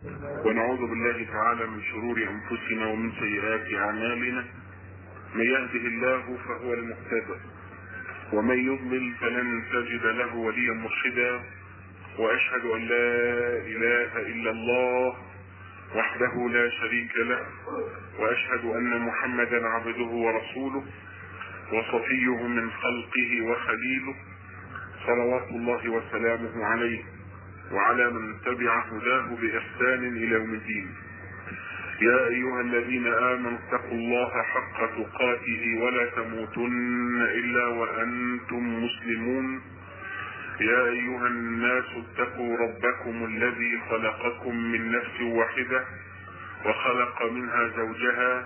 ونعوذ بالله تعالى من شرور انفسنا ومن سيئات اعمالنا من يهده الله فهو المهتدى ومن يضلل فلن تجد له وليا مرشدا واشهد ان لا اله الا الله وحده لا شريك له واشهد ان محمدا عبده ورسوله وصفيه من خلقه وخليله صلوات الله وسلامه عليه وعلى من تبع هداه بإحسان إلى يوم الدين يا أيها الذين آمنوا اتقوا الله حق تقاته ولا تموتن إلا وأنتم مسلمون يا أيها الناس اتقوا ربكم الذي خلقكم من نفس واحدة وخلق منها زوجها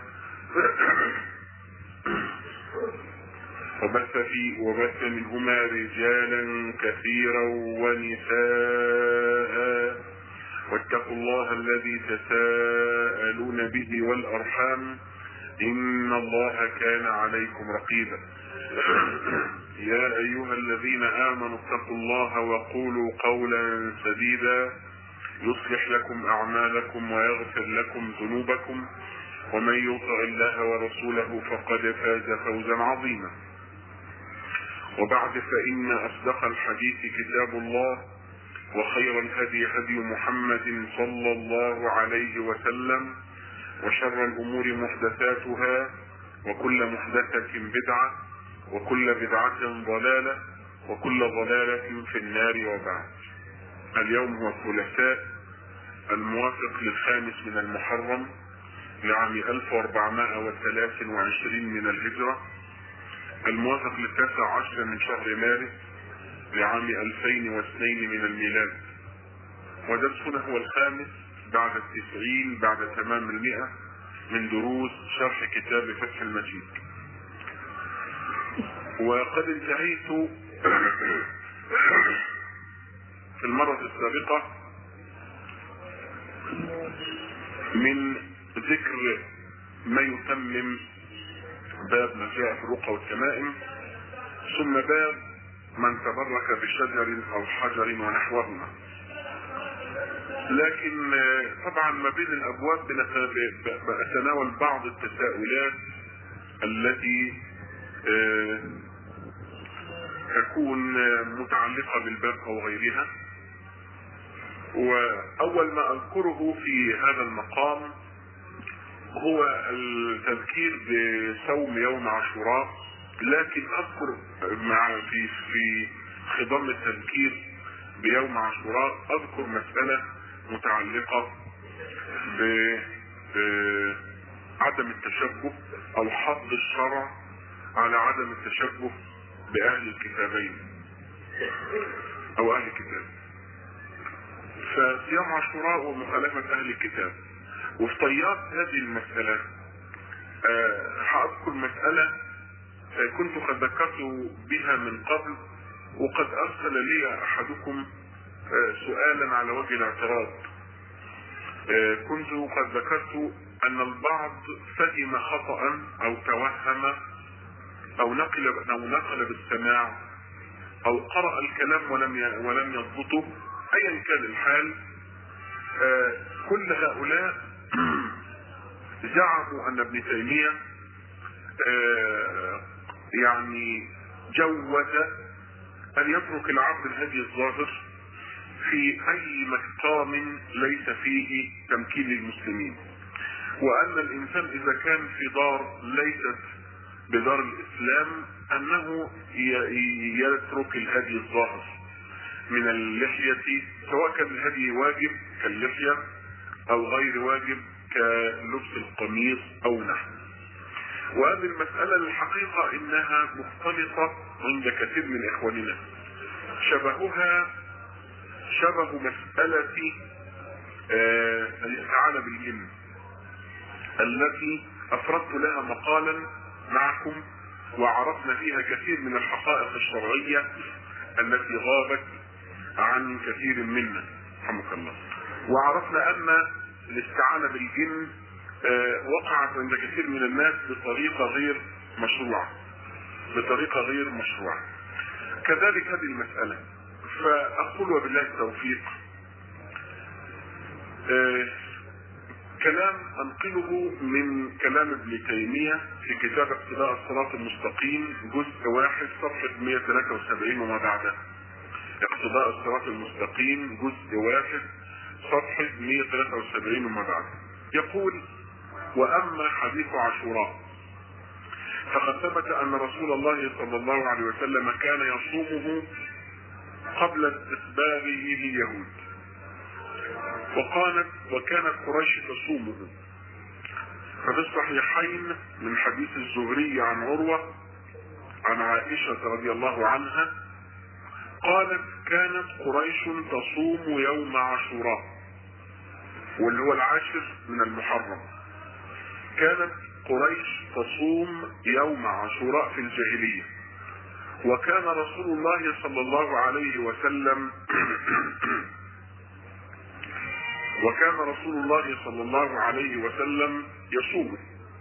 وبث في وبث منهما رجالا كثيرا ونساء واتقوا الله الذي تساءلون به والارحام ان الله كان عليكم رقيبا يا ايها الذين امنوا اتقوا الله وقولوا قولا سديدا يصلح لكم اعمالكم ويغفر لكم ذنوبكم ومن يطع الله ورسوله فقد فاز فوزا عظيما وبعد فإن أصدق الحديث كتاب الله وخير الهدي هدي محمد صلى الله عليه وسلم وشر الأمور محدثاتها وكل محدثة بدعة وكل بدعة ضلالة وكل ضلالة في النار وبعد اليوم هو الثلاثاء الموافق للخامس من المحرم لعام 1423 من الهجرة الموافق للتاسع عشر من شهر مارس لعام 2002 من الميلاد ودرسنا هو الخامس بعد التسعين بعد تمام المئة من دروس شرح كتاب فتح المجيد وقد انتهيت في المرة السابقة من ذكر ما يتمم باب ما جاء في الرقى والتمائم ثم باب من تبرك بشجر او حجر ونحوهما لكن طبعا ما بين الابواب بتناول بعض التساؤلات التي تكون متعلقة بالباب او غيرها واول ما اذكره في هذا المقام هو التذكير بصوم يوم عاشوراء لكن اذكر مع في في خضم التذكير بيوم عاشوراء اذكر مسألة متعلقة ب عدم التشبه او حظ الشرع على عدم التشبه باهل الكتابين او اهل الكتاب فصيام عاشوراء ومخالفة اهل الكتاب وفي طيات هذه المسألة هأذكر مسألة كنت قد ذكرت بها من قبل وقد أرسل لي أحدكم سؤالا على وجه الاعتراض كنت قد ذكرت أن البعض فهم خطأ أو توهم أو نقل أو نقل بالسماع أو قرأ الكلام ولم ولم يضبطه أيا كان الحال كل هؤلاء زعموا ان ابن تيمية يعني جوز ان يترك العبد الهدي الظاهر في اي مقام ليس فيه تمكين المسلمين وان الانسان اذا كان في دار ليست بدار الاسلام انه يترك الهدي الظاهر من اللحية سواء كان الهدي واجب كاللحية او غير واجب كلبس القميص او نحو وهذه المسألة الحقيقة انها مختلطة عند كثير من اخواننا شبهها شبه مسألة آه الاستعانة بالجن التي افردت لها مقالا معكم وعرفنا فيها كثير من الحقائق الشرعية التي غابت عن كثير منا رحمك الله وعرفنا ان الاستعانة بالجن وقعت عند كثير من الناس بطريقة غير مشروعة بطريقة غير مشروعة كذلك هذه المسألة فأقول وبالله التوفيق آه كلام انقله من كلام ابن تيمية في كتاب اقتداء الصراط المستقيم جزء واحد صفحة 173 وما بعده اقتداء الصراط المستقيم جزء واحد صفحة 173 وما بعده يقول واما حديث عاشوراء فقد ثبت ان رسول الله صلى الله عليه وسلم كان يصومه قبل استسبابه لليهود وقالت وكانت قريش تصومه ففي الصحيحين من حديث الزهري عن عروة عن عائشة رضي الله عنها قالت كانت قريش تصوم يوم عاشوراء واللي هو العاشر من المحرم كانت قريش تصوم يوم عاشوراء في الجاهلية وكان رسول الله صلى الله عليه وسلم وكان رسول الله صلى الله عليه وسلم يصوم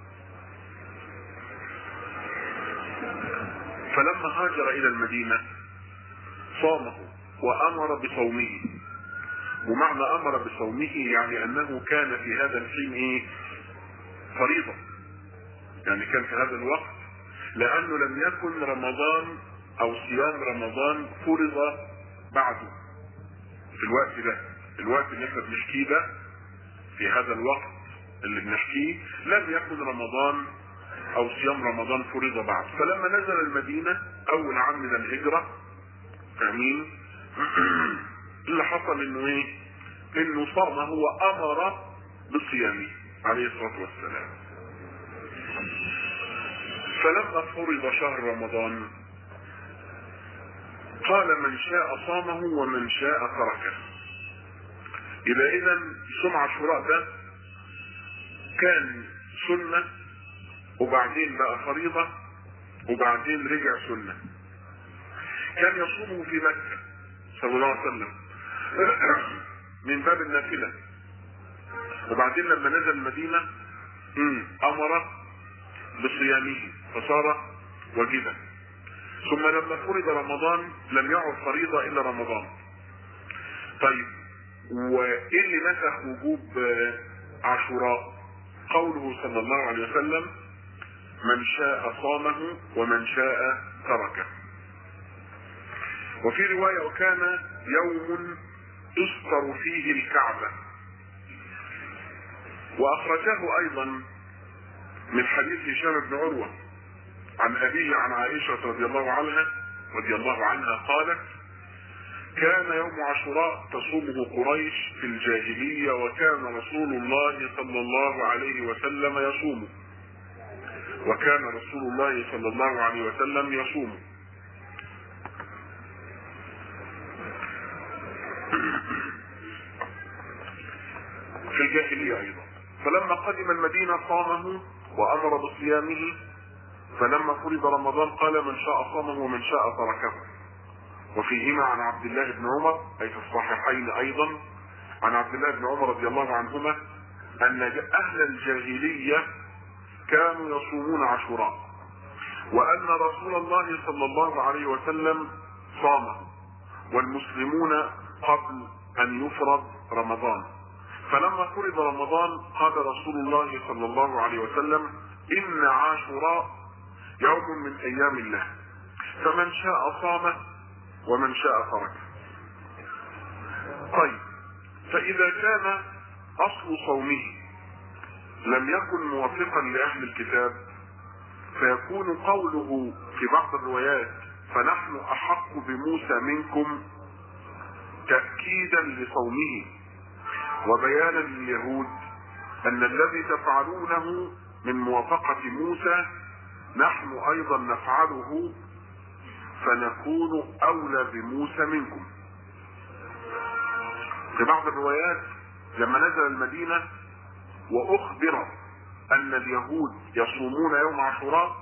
فلما هاجر الى المدينة صامه وامر بصومه ومعنى امر بصومه يعني انه كان في هذا الحين ايه فريضة يعني كان في هذا الوقت لانه لم يكن رمضان او صيام رمضان فرض بعده في الوقت ده الوقت اللي احنا بنحكيه ده في هذا الوقت اللي بنحكيه لم يكن رمضان او صيام رمضان فرض بعد فلما نزل المدينة اول عام من الهجرة فاهمين اللي حصل انه ايه انه صام هو امر بصيامه عليه الصلاة والسلام فلما فرض شهر رمضان قال من شاء صامه ومن شاء تركه يبقى اذا صوم عاشوراء ده كان سنة وبعدين بقى فريضة وبعدين رجع سنة كان يصومه في مكة صلى الله عليه وسلم من باب النافلة وبعدين لما نزل المدينة امر بصيامه فصار واجبا ثم لما فرض رمضان لم يعد فريضة الا رمضان طيب وايه اللي نسخ وجوب عاشوراء قوله صلى الله عليه وسلم من شاء صامه ومن شاء تركه وفي رواية وكان يوم تستر فيه الكعبة واخرجه ايضا من حديث هشام بن عروة عن ابيه عن عائشة رضي الله عنها رضي الله عنها قالت كان يوم عاشوراء تصومه قريش في الجاهلية وكان رسول الله صلى الله عليه وسلم يصومه وكان رسول الله صلى الله عليه وسلم يصومه في الجاهلية ايضا فلما قدم المدينة صامه وامر بصيامه فلما فرض رمضان قال من شاء صامه ومن شاء تركه وفيهما عن عبد الله بن عمر اي في الصحيحين ايضا عن عبد الله بن عمر رضي الله عنهما ان اهل الجاهلية كانوا يصومون عاشوراء وان رسول الله صلى الله عليه وسلم صام والمسلمون قبل ان يفرض رمضان فلما فرض رمضان قال رسول الله صلى الله عليه وسلم ان عاشوراء يوم من ايام الله فمن شاء صامه ومن شاء تركه طيب فاذا كان اصل صومه لم يكن موافقا لاهل الكتاب فيكون قوله في بعض الروايات فنحن احق بموسى منكم تاكيدا لصومه وبيانا لليهود ان الذي تفعلونه من موافقه موسى نحن ايضا نفعله فنكون اولى بموسى منكم في بعض الروايات لما نزل المدينة واخبر ان اليهود يصومون يوم عاشوراء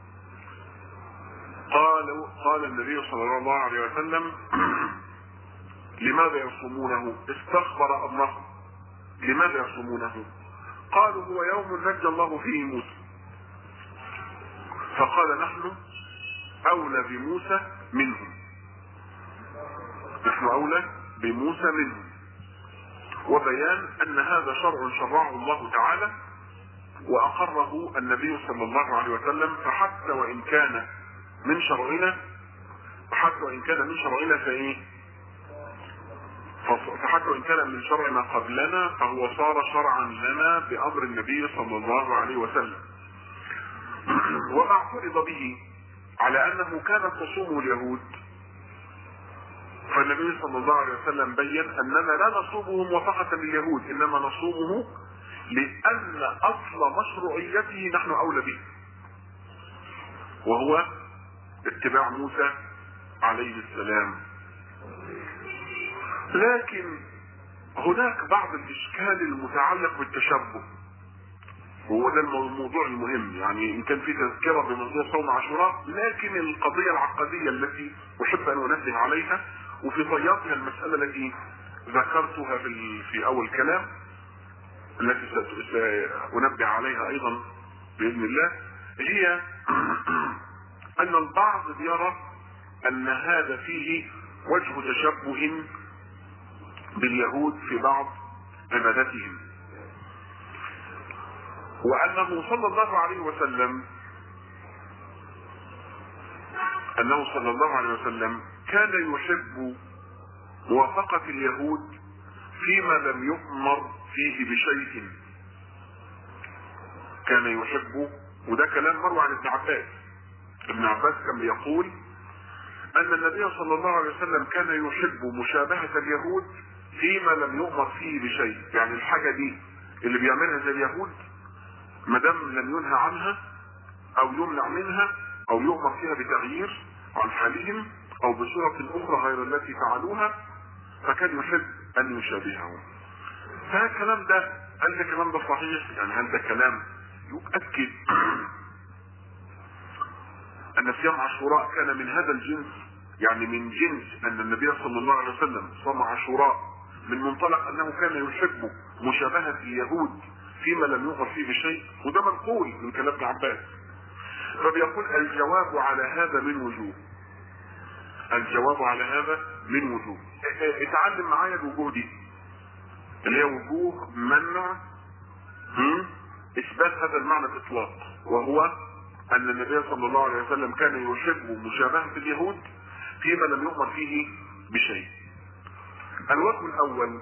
قالوا قال النبي صلى الله عليه وسلم لماذا يصومونه استخبر امرهم لماذا يصومونه قالوا هو يوم نجى الله فيه موسى فقال نحن اولى بموسى منهم نحن اولى بموسى منهم وبيان ان هذا شرع شرعه الله تعالى واقره النبي صلى الله عليه وسلم فحتى وان كان من شرعنا فحتى وان كان من شرعنا فايه فحتى وان كان من شرع ما قبلنا فهو صار شرعا لنا بامر النبي صلى الله عليه وسلم وما اعترض به على انه كانت تصوم اليهود فالنبي صلى الله عليه وسلم بين اننا لا نصومه موافقة لليهود انما نصومه لان اصل مشروعيته نحن اولى به وهو اتباع موسى عليه السلام لكن هناك بعض الاشكال المتعلق بالتشبه وهو ده الموضوع المهم يعني ان كان في تذكره بموضوع صوم عاشوراء لكن القضيه العقديه التي احب ان انبه عليها وفي طياتها المساله التي ذكرتها في في اول كلام التي سانبه عليها ايضا باذن الله هي ان البعض يرى ان هذا فيه وجه تشبه باليهود في بعض عبادتهم وانه صلى الله عليه وسلم انه صلى الله عليه وسلم كان يحب موافقة اليهود فيما لم يؤمر فيه بشيء كان يحب وده كلام مروي عن ابن عباس ابن عباس كان بيقول ان النبي صلى الله عليه وسلم كان يحب مشابهة اليهود فيما لم يؤمر فيه بشيء يعني الحاجة دي اللي بيعملها زي اليهود ما دام لم ينهى عنها او يمنع منها او يؤمر فيها بتغيير عن حالهم او بصورة اخرى غير التي فعلوها فكان يحب ان يشابههم فهذا الكلام ده هل ده الكلام ده صحيح يعني هل ده كلام يؤكد ان صيام عاشوراء كان من هذا الجنس يعني من جنس ان النبي صلى الله عليه وسلم صام عاشوراء من منطلق انه كان يحب مشابهة اليهود فيما لم يؤمر فيه بشيء وده منقول من كلام ابن عباس فبيقول الجواب على هذا من وجوه الجواب على هذا من وجوه اتعلم معايا الوجوه دي اللي هي وجوه منع اثبات هذا المعنى الاطلاق وهو ان النبي صلى الله عليه وسلم كان يحب مشابهة اليهود فيما لم يؤمر فيه بشيء الوجه الاول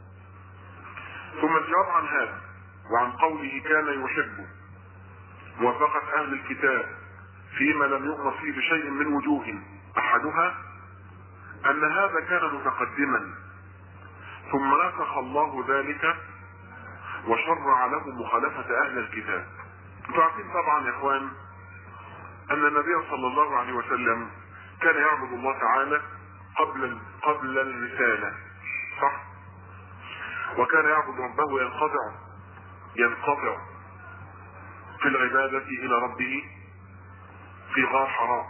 ثم الجواب عن هذا وعن قوله كان يحب موافقة اهل الكتاب فيما لم يؤمر فيه بشيء من وجوه احدها ان هذا كان متقدما ثم نسخ الله ذلك وشرع له مخالفة اهل الكتاب انتوا عارفين طبعا يا اخوان ان النبي صلى الله عليه وسلم كان يعبد الله تعالى قبل قبل الرسالة صح وكان يعبد ربه ينقطع ينقطع في العبادة الى ربه في غار حراء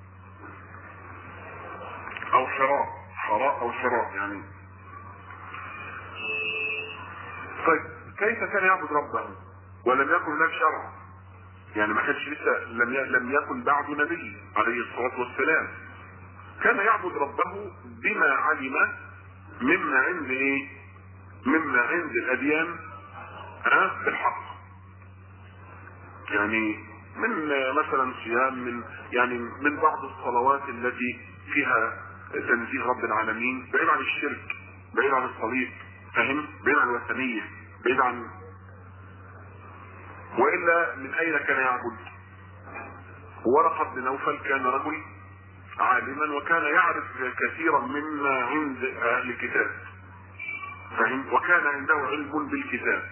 او حراء حراء او حراء يعني طيب كيف كان يعبد ربه ولم يكن هناك شرع يعني ما كانش لسه لم لم يكن بعد نبي عليه الصلاه والسلام كان يعبد ربه بما علم مما عند ايه مما عند الاديان ها بالحق يعني من مثلا صيام من يعني من بعض الصلوات التي فيها تنزيه رب العالمين بعيد عن الشرك بعيد عن الصليب فاهم بعيد عن الوثنيه بعيد عن والا من اين كان يعبد ورقة بن نوفل كان رجل عالما وكان يعرف كثيرا مما عند اهل الكتاب فهم وكان عنده علم بالكتاب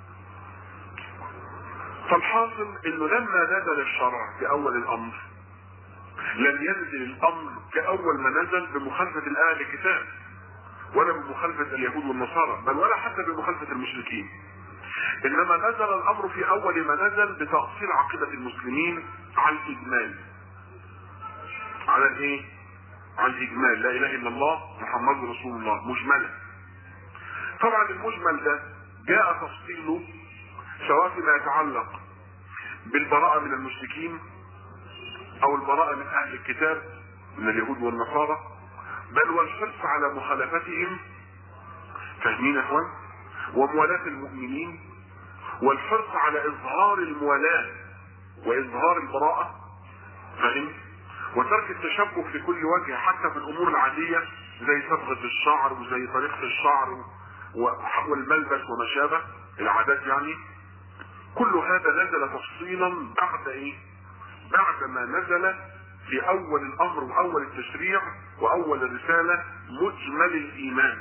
فالحاصل انه لما نزل الشرع في اول الامر لم ينزل الامر كاول ما نزل بمخالفة الاهل الكتاب ولا بمخالفة اليهود والنصارى بل ولا حتى بمخالفة المشركين انما نزل الامر في اول ما نزل بتأصيل عقيدة المسلمين على الاجمال على الايه على الاجمال لا اله الا الله محمد رسول الله مجملا طبعا المجمل ده جاء تفصيله سواء فيما يتعلق بالبراءة من المشركين او البراءة من اهل الكتاب من اليهود والنصارى بل والحرص على مخالفتهم فاهمين يا اخوان وموالاة المؤمنين والحرص على اظهار الموالاة واظهار البراءة فاهم وترك التشبه في كل وجه حتى في الامور العادية زي صبغة الشعر وزي طريقة الشعر والملبس وما شابه العادات يعني كل هذا نزل تفصيلا بعد ايه بعد ما نزل في اول الامر واول التشريع واول الرسالة مجمل الايمان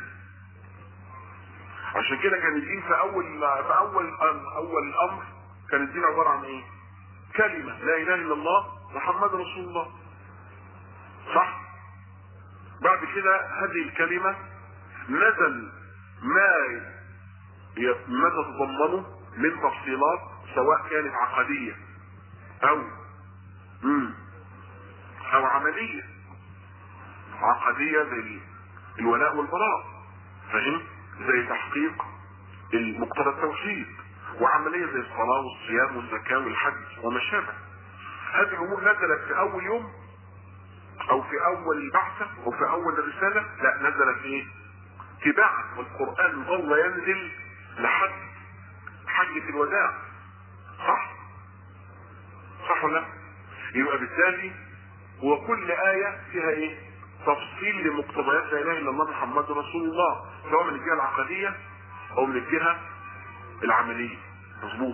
عشان كده كان الدين في اول في اول اول الامر كان الدين عبارة عن ايه كلمة لا اله الا الله محمد رسول الله صح بعد كده هذه الكلمة نزل ما ما تتضمنه من تفصيلات سواء كانت عقدية او مم. او عملية عقدية زي الولاء والبراء فاهم زي تحقيق مقتضى التوحيد وعملية زي الصلاة والصيام والزكاة والحج وما شابه هذه الامور نزلت في اول يوم او في اول البعثة او في اول الرسالة لا نزلت ايه تباعا والقرآن ظل ينزل لحد حجة الوداع صح صح ولا يبقى بالتالي هو كل آية فيها ايه تفصيل لمقتضيات لا اله الا الله محمد رسول الله سواء من الجهة العقدية او من الجهة العملية مظبوط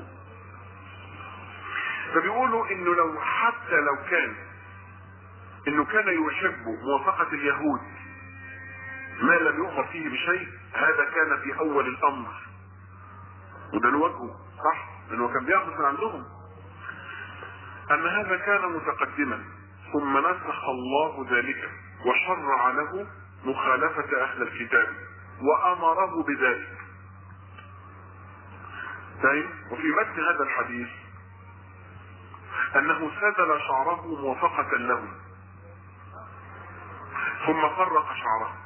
فبيقولوا انه لو حتى لو كان انه كان يحب موافقة اليهود ما لم يؤمر فيه بشيء هذا كان في اول الامر وده له وجهه صح لانه كان بياخذ من عندهم اما هذا كان متقدما ثم نسخ الله ذلك وشرع له مخالفة اهل الكتاب وامره بذلك طيب وفي متن هذا الحديث انه سدل شعره موافقة لهم ثم فرق شعره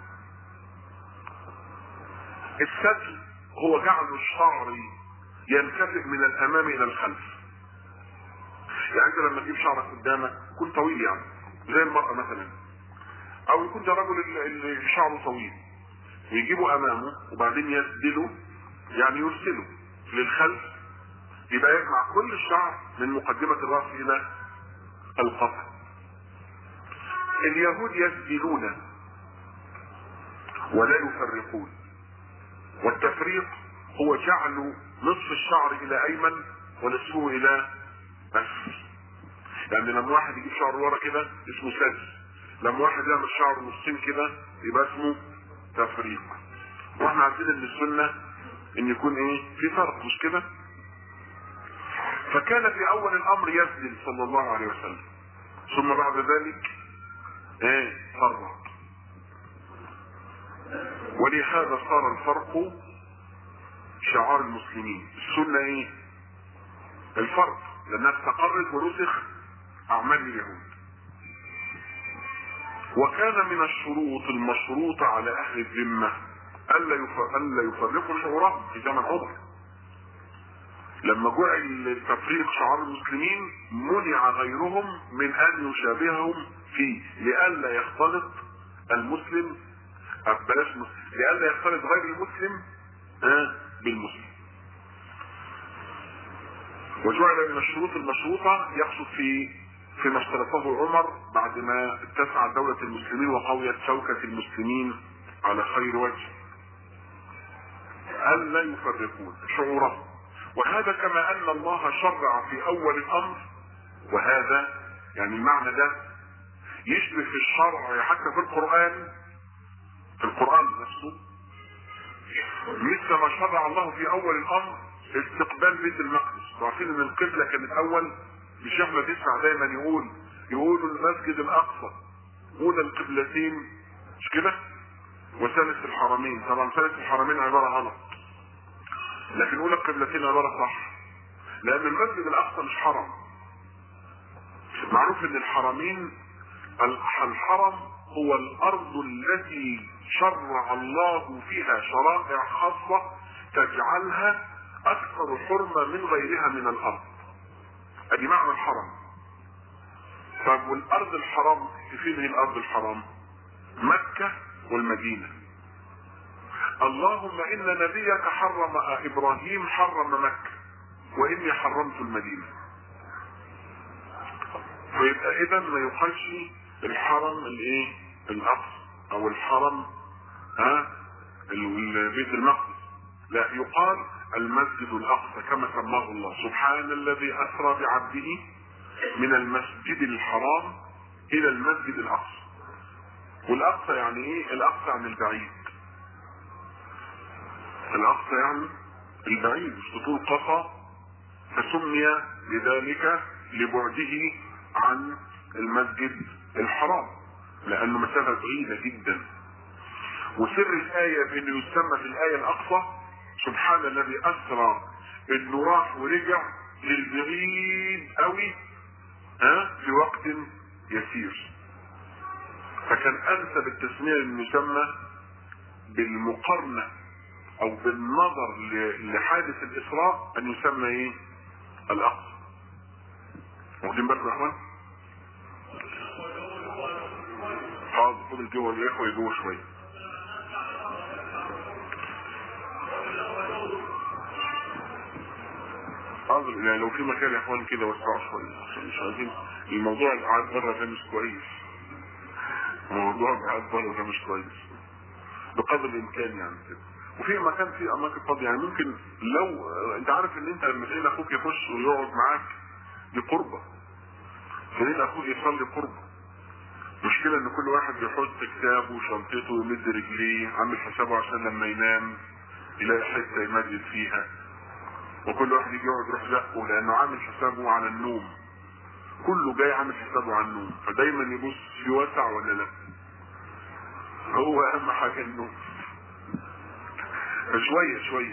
السدل هو جعل الشعر ينكفئ من الامام الى الخلف يعني انت لما تجيب شعرك قدامك يكون طويل يعني زي المرأة مثلا او يكون ده رجل اللي شعره طويل ويجيبه امامه وبعدين يسدله يعني يرسله للخلف يبقى يجمع كل الشعر من مقدمة الرأس الى القفا اليهود يسدلون ولا يفرقون والتفريق هو جعل نصف الشعر الى ايمن ونصفه الى اسفل يعني لما واحد يجيب شعر ورا كده اسمه سدس لما واحد يعمل شعر نصين كده يبقى اسمه تفريق واحنا عارفين ان السنه ان يكون ايه في فرق مش كده فكان في اول الامر يسدل صلى الله عليه وسلم ثم بعد ذلك ايه فرق ولهذا صار الفرق شعار المسلمين السنة ايه الفرق لانها استقرت ورسخ اعمال اليهود وكان من الشروط المشروطة على اهل الذمة الا الا يفرقوا شعورهم في زمن عمر لما جعل التفريق شعار المسلمين منع غيرهم من ان يشابههم فيه لئلا يختلط المسلم بلاش مسلم لئلا يختلط غير المسلم آه بالمسلم وجعل من الشروط المشروطة يقصد في فيما اشترطه عمر بعد ما اتسعت دولة المسلمين وقويت شوكة المسلمين على خير وجه ألا يفرقون شعورهم وهذا كما أن الله شرع في أول الأمر وهذا يعني المعنى ده يشبه في الشرع حتى في القرآن في القرآن نفسه مثل ما شرع الله في أول الأمر استقبال بيت المقدس وعارفين ان القبلة كانت أول مش احنا تسمع دايما يقول يقولوا المسجد الأقصى أولى القبلتين مش كده؟ وثالث الحرمين طبعا ثالث الحرمين عبارة غلط لكن أولى القبلتين عبارة صح لأن المسجد الأقصى مش حرم معروف ان الحرمين الحرم هو الارض التي شرع الله فيها شرائع خاصة تجعلها اكثر حرمة من غيرها من الارض ادي معنى الحرم طب والارض الحرام فين هي الارض الحرام مكة والمدينة اللهم ان نبيك حرم ابراهيم حرم مكة واني حرمت المدينة فيبقى اذا ما يقالش الحرم الايه الاقصى او الحرم ها البيت المقدس لا يقال المسجد الاقصى كما سماه الله سبحان الذي اسرى بعبده من المسجد الحرام الى المسجد الاقصى والاقصى يعني ايه الاقصى يعني البعيد الاقصى يعني البعيد مش تطول قصى فسمي بذلك لبعده عن المسجد الحرام لانه مسافه بعيده جدا وسر الايه بانه يسمى في الايه الاقصى سبحان الذي اسرى انه راح ورجع للبعيد قوي ها في وقت يسير فكان انسب التسميه انه يسمى بالمقارنه او بالنظر لحادث الاسراء ان يسمى ايه الاقصى واخدين بالكم يا اخوان حاضر فضل جوه الاخوه جوه شويه حاضر يعني لو في مكان يا اخوان كده وسعوا شويه عشان مش عايزين الموضوع القعاد بره ده مش كويس موضوع القعاد بره ده مش كويس بقدر الامكان يعني كده وفي مكان في اماكن فاضيه يعني ممكن لو انت عارف ان انت لما تلاقي اخوك يخش ويقعد معاك دي قربه تلاقي اخوك يصلي قربه مشكلة ان كل واحد بيحط كتابه وشنطته ويمد رجليه عامل حسابه عشان لما ينام يلاقي حتة يمدد فيها وكل واحد يجي يقعد يروح زقه لانه عامل حسابه على النوم كله جاي عامل حسابه على النوم فدايما يبص في واسع ولا لا هو اهم حاجة النوم فشوية شوية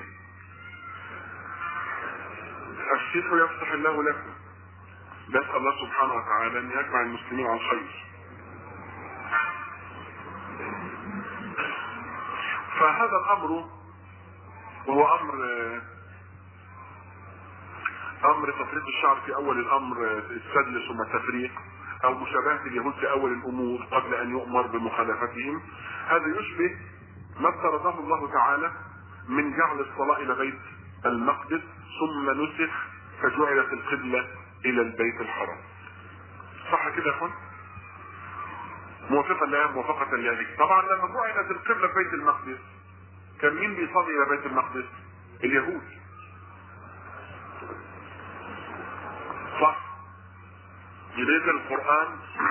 الشيخ يفتح الله لكم نسأل الله سبحانه وتعالى ان يجمع المسلمين على الخير فهذا الامر وهو امر امر تفريق الشعر في اول الامر السدل ثم التفريق او مشابهة اليهود في اول الامور قبل ان يؤمر بمخالفتهم هذا يشبه ما افترضه الله تعالى من جعل الصلاة الى بيت المقدس ثم نسخ فجعلت القبلة الى البيت الحرام صح كده يا اخوان موافقا لها موافقة لذلك طبعا لما جعلت القبلة في بيت المقدس كان مين بيصلي الى بيت المقدس اليهود صح بداية القرآن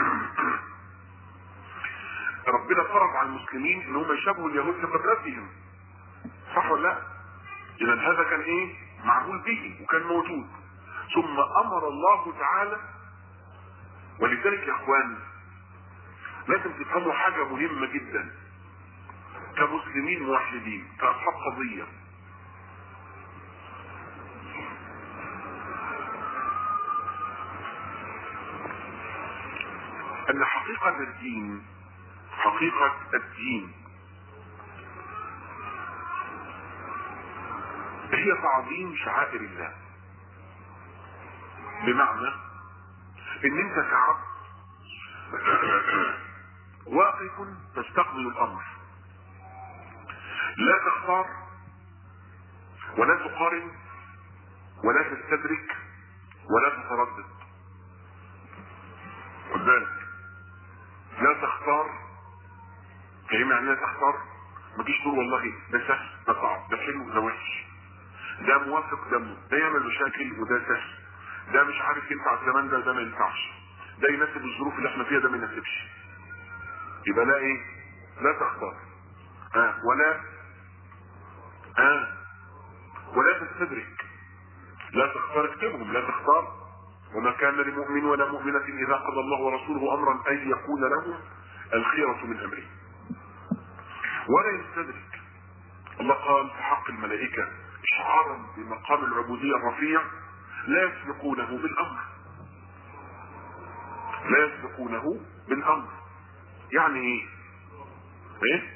ربنا فرض على المسلمين ان هم يشابهوا اليهود في قبلتهم صح ولا لا؟ اذا هذا كان ايه؟ معمول به وكان موجود ثم امر الله تعالى ولذلك يا اخوان لازم تفهموا حاجة مهمة جدا كمسلمين موحدين كأصحاب قضية أن حقيقة الدين حقيقة الدين هي تعظيم شعائر الله بمعنى ان انت كعبد واقف تستقبل الامر لا تختار ولا تقارن ولا تستدرك ولا تتردد خد بالك لا تختار فاهم يعني لا تختار ما تجيش تقول والله ده سهل ده صعب ده حلو ده وحش ده موافق ده م... ده يعمل مشاكل وده سهل ده مش عارف ينفع الزمان ده ده ما ينفعش ده يناسب الظروف اللي احنا فيها ده ما يناسبش يبقى لا ايه لا تختار آه ولا آه ولا تستدرك لا تختار اكتبهم لا تختار وما كان لمؤمن ولا مؤمنة إذا قضى الله ورسوله أمرا أن يكون له الخيرة من أمره ولا يستدرك الله قال في حق الملائكة إشعارا بمقام العبودية الرفيع لا يسبقونه بالأمر لا يسبقونه بالأمر يعني ايه؟ ايه؟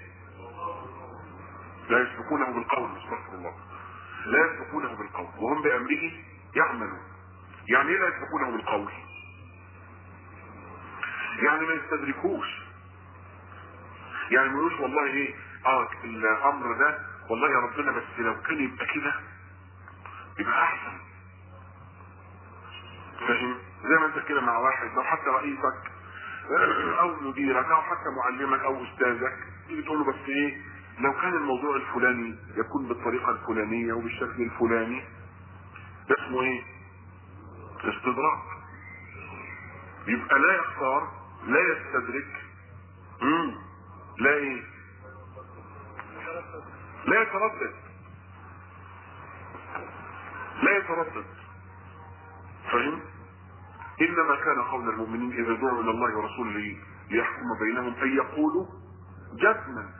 لا يسبقونه بالقول استغفر الله لا يسبقونه بالقول وهم بأمره يعملون يعني ايه لا يسبقونه بالقول يعني ما يستدركوش يعني ما يقولوش والله ايه اه الامر ده والله يا ربنا بس لو كان يبقى كده يبقى احسن فاهم زي ما انت كده مع واحد لو حتى رئيسك او مديرك او حتى معلمك او استاذك تيجي تقول له بس ايه لو كان الموضوع الفلاني يكون بالطريقه الفلانيه وبالشكل الفلاني ده اسمه ايه؟ استدراك يبقى لا يختار لا يستدرك مم. لا ايه؟ لا يتردد لا يتردد فهم؟ انما كان قول المؤمنين اذا دعوا الى الله ورسوله ليحكم بينهم ان يقولوا جزما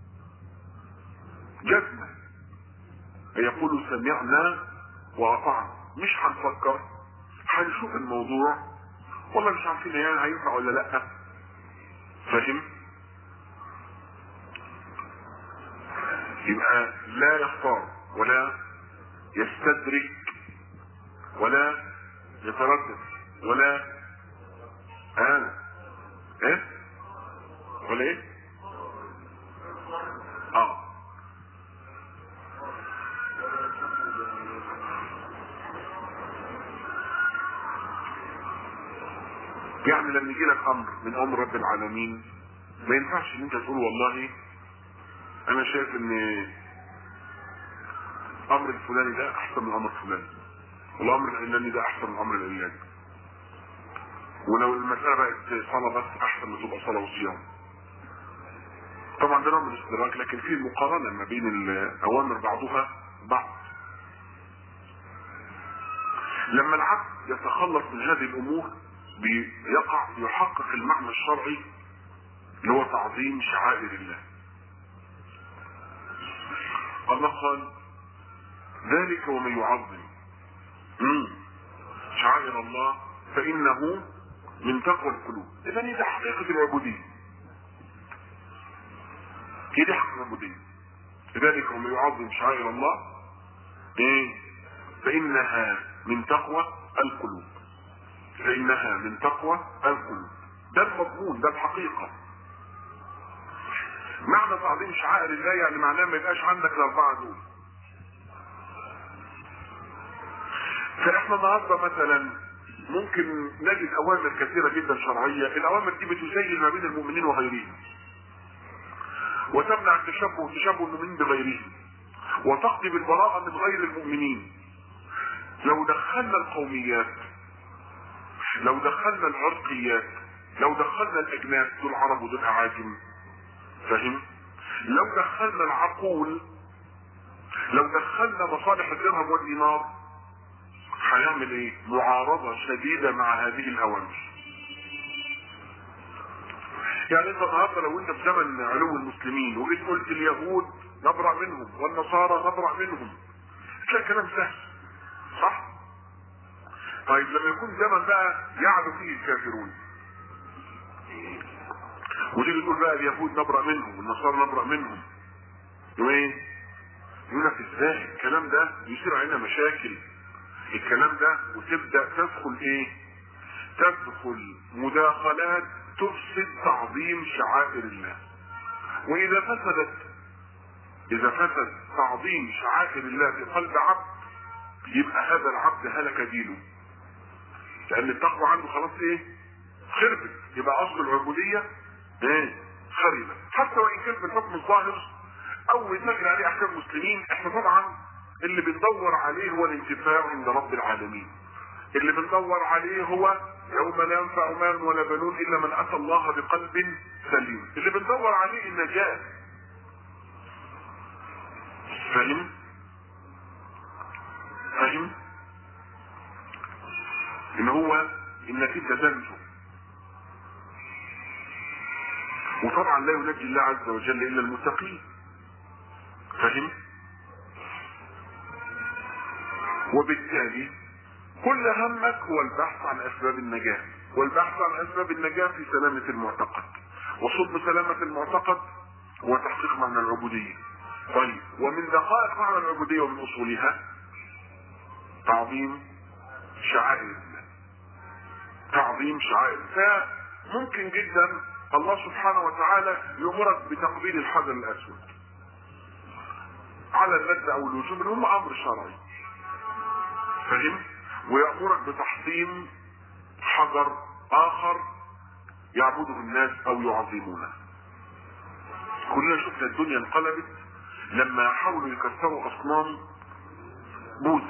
جزما ان يقولوا سمعنا واطعنا مش هنفكر هنشوف الموضوع والله مش عارفين يعني هينفع ولا لا فاهم يبقى لا يختار ولا يستدرك ولا يتردد ولا آه. ايه ولا ايه اه يعني لما يجي لك امر من امر رب العالمين ما ينفعش ان انت تقول والله انا شايف ان امر الفلاني ده احسن من امر الفلاني والامر العلاني ده احسن من الامر العلاني ولو المسألة بقت صلاة بس أحسن ما تبقى صلاة وصيام. طبعا ده نوع من الاستدراك لكن في مقارنة ما بين الأوامر بعضها بعض. لما العبد يتخلص من هذه الأمور بيقع يحقق المعنى الشرعي اللي هو تعظيم شعائر الله. الله قال ذلك ومن يعظم شعائر الله فإنه من تقوى القلوب اذا دي حقيقة العبودية هي دي حقيقة العبودية لذلك ومن يعظم شعائر الله ايه فإنها من تقوى القلوب فإنها من تقوى القلوب ده المضمون ده الحقيقة معنى تعظيم شعائر الله يعني معناه ما يبقاش عندك الأربعة دول فإحنا النهارده مثلا ممكن نجد اوامر كثيره جدا شرعيه الاوامر دي بتزين ما بين المؤمنين وغيرهم وتمنع التشبه تشبه المؤمنين بغيرهم وتقضي بالبراءه من غير المؤمنين لو دخلنا القوميات لو دخلنا العرقيات لو دخلنا الاجناس دول عرب ودول اعاجم فاهم لو دخلنا العقول لو دخلنا مصالح الدرهم والدينار هيعمل ايه؟ معارضة شديدة مع هذه الأوامر. يعني انت النهارده لو انت في زمن علو المسلمين وجيت قلت اليهود نبرأ منهم والنصارى نبرأ منهم تلاقي كلام سهل صح؟ طيب لما يكون زمن بقى يعلو فيه الكافرون وتيجي تقول بقى اليهود نبرأ منهم والنصارى نبرأ منهم وايه؟ يقول لك ازاي الكلام ده يصير علينا مشاكل الكلام ده وتبدا تدخل ايه تدخل مداخلات تفسد تعظيم شعائر الله واذا فسدت اذا فسد تعظيم شعائر الله في قلب عبد يبقى هذا العبد هلك دينه لان التقوى عنده خلاص ايه خربت يبقى اصل العبوديه ايه خربت حتى وان كان بالحكم الظاهر او يتنقل عليه احكام المسلمين احنا طبعا اللي بندور عليه هو الانتفاع عند رب العالمين اللي بندور عليه هو يوم لا ينفع مال ولا بنون الا من اتى الله بقلب سليم اللي بندور عليه النجاة فاهم فاهم ان هو انك انت تنجو وطبعا لا ينجي الله عز وجل الا المتقين فاهم وبالتالي كل همك هو البحث عن اسباب النجاة والبحث عن اسباب النجاة في سلامة المعتقد وصلب سلامة المعتقد هو تحقيق معنى العبودية طيب ومن دقائق معنى العبودية ومن اصولها تعظيم شعائر الله تعظيم شعائر فممكن جدا الله سبحانه وتعالى يأمرك بتقبيل الحجر الاسود على الند او الوجوب اللي هم امر شرعي فهم ويأمرك بتحطيم حجر اخر يعبده الناس او يعظمونه كلنا شفنا الدنيا انقلبت لما حاولوا يكسروا اصنام بوذا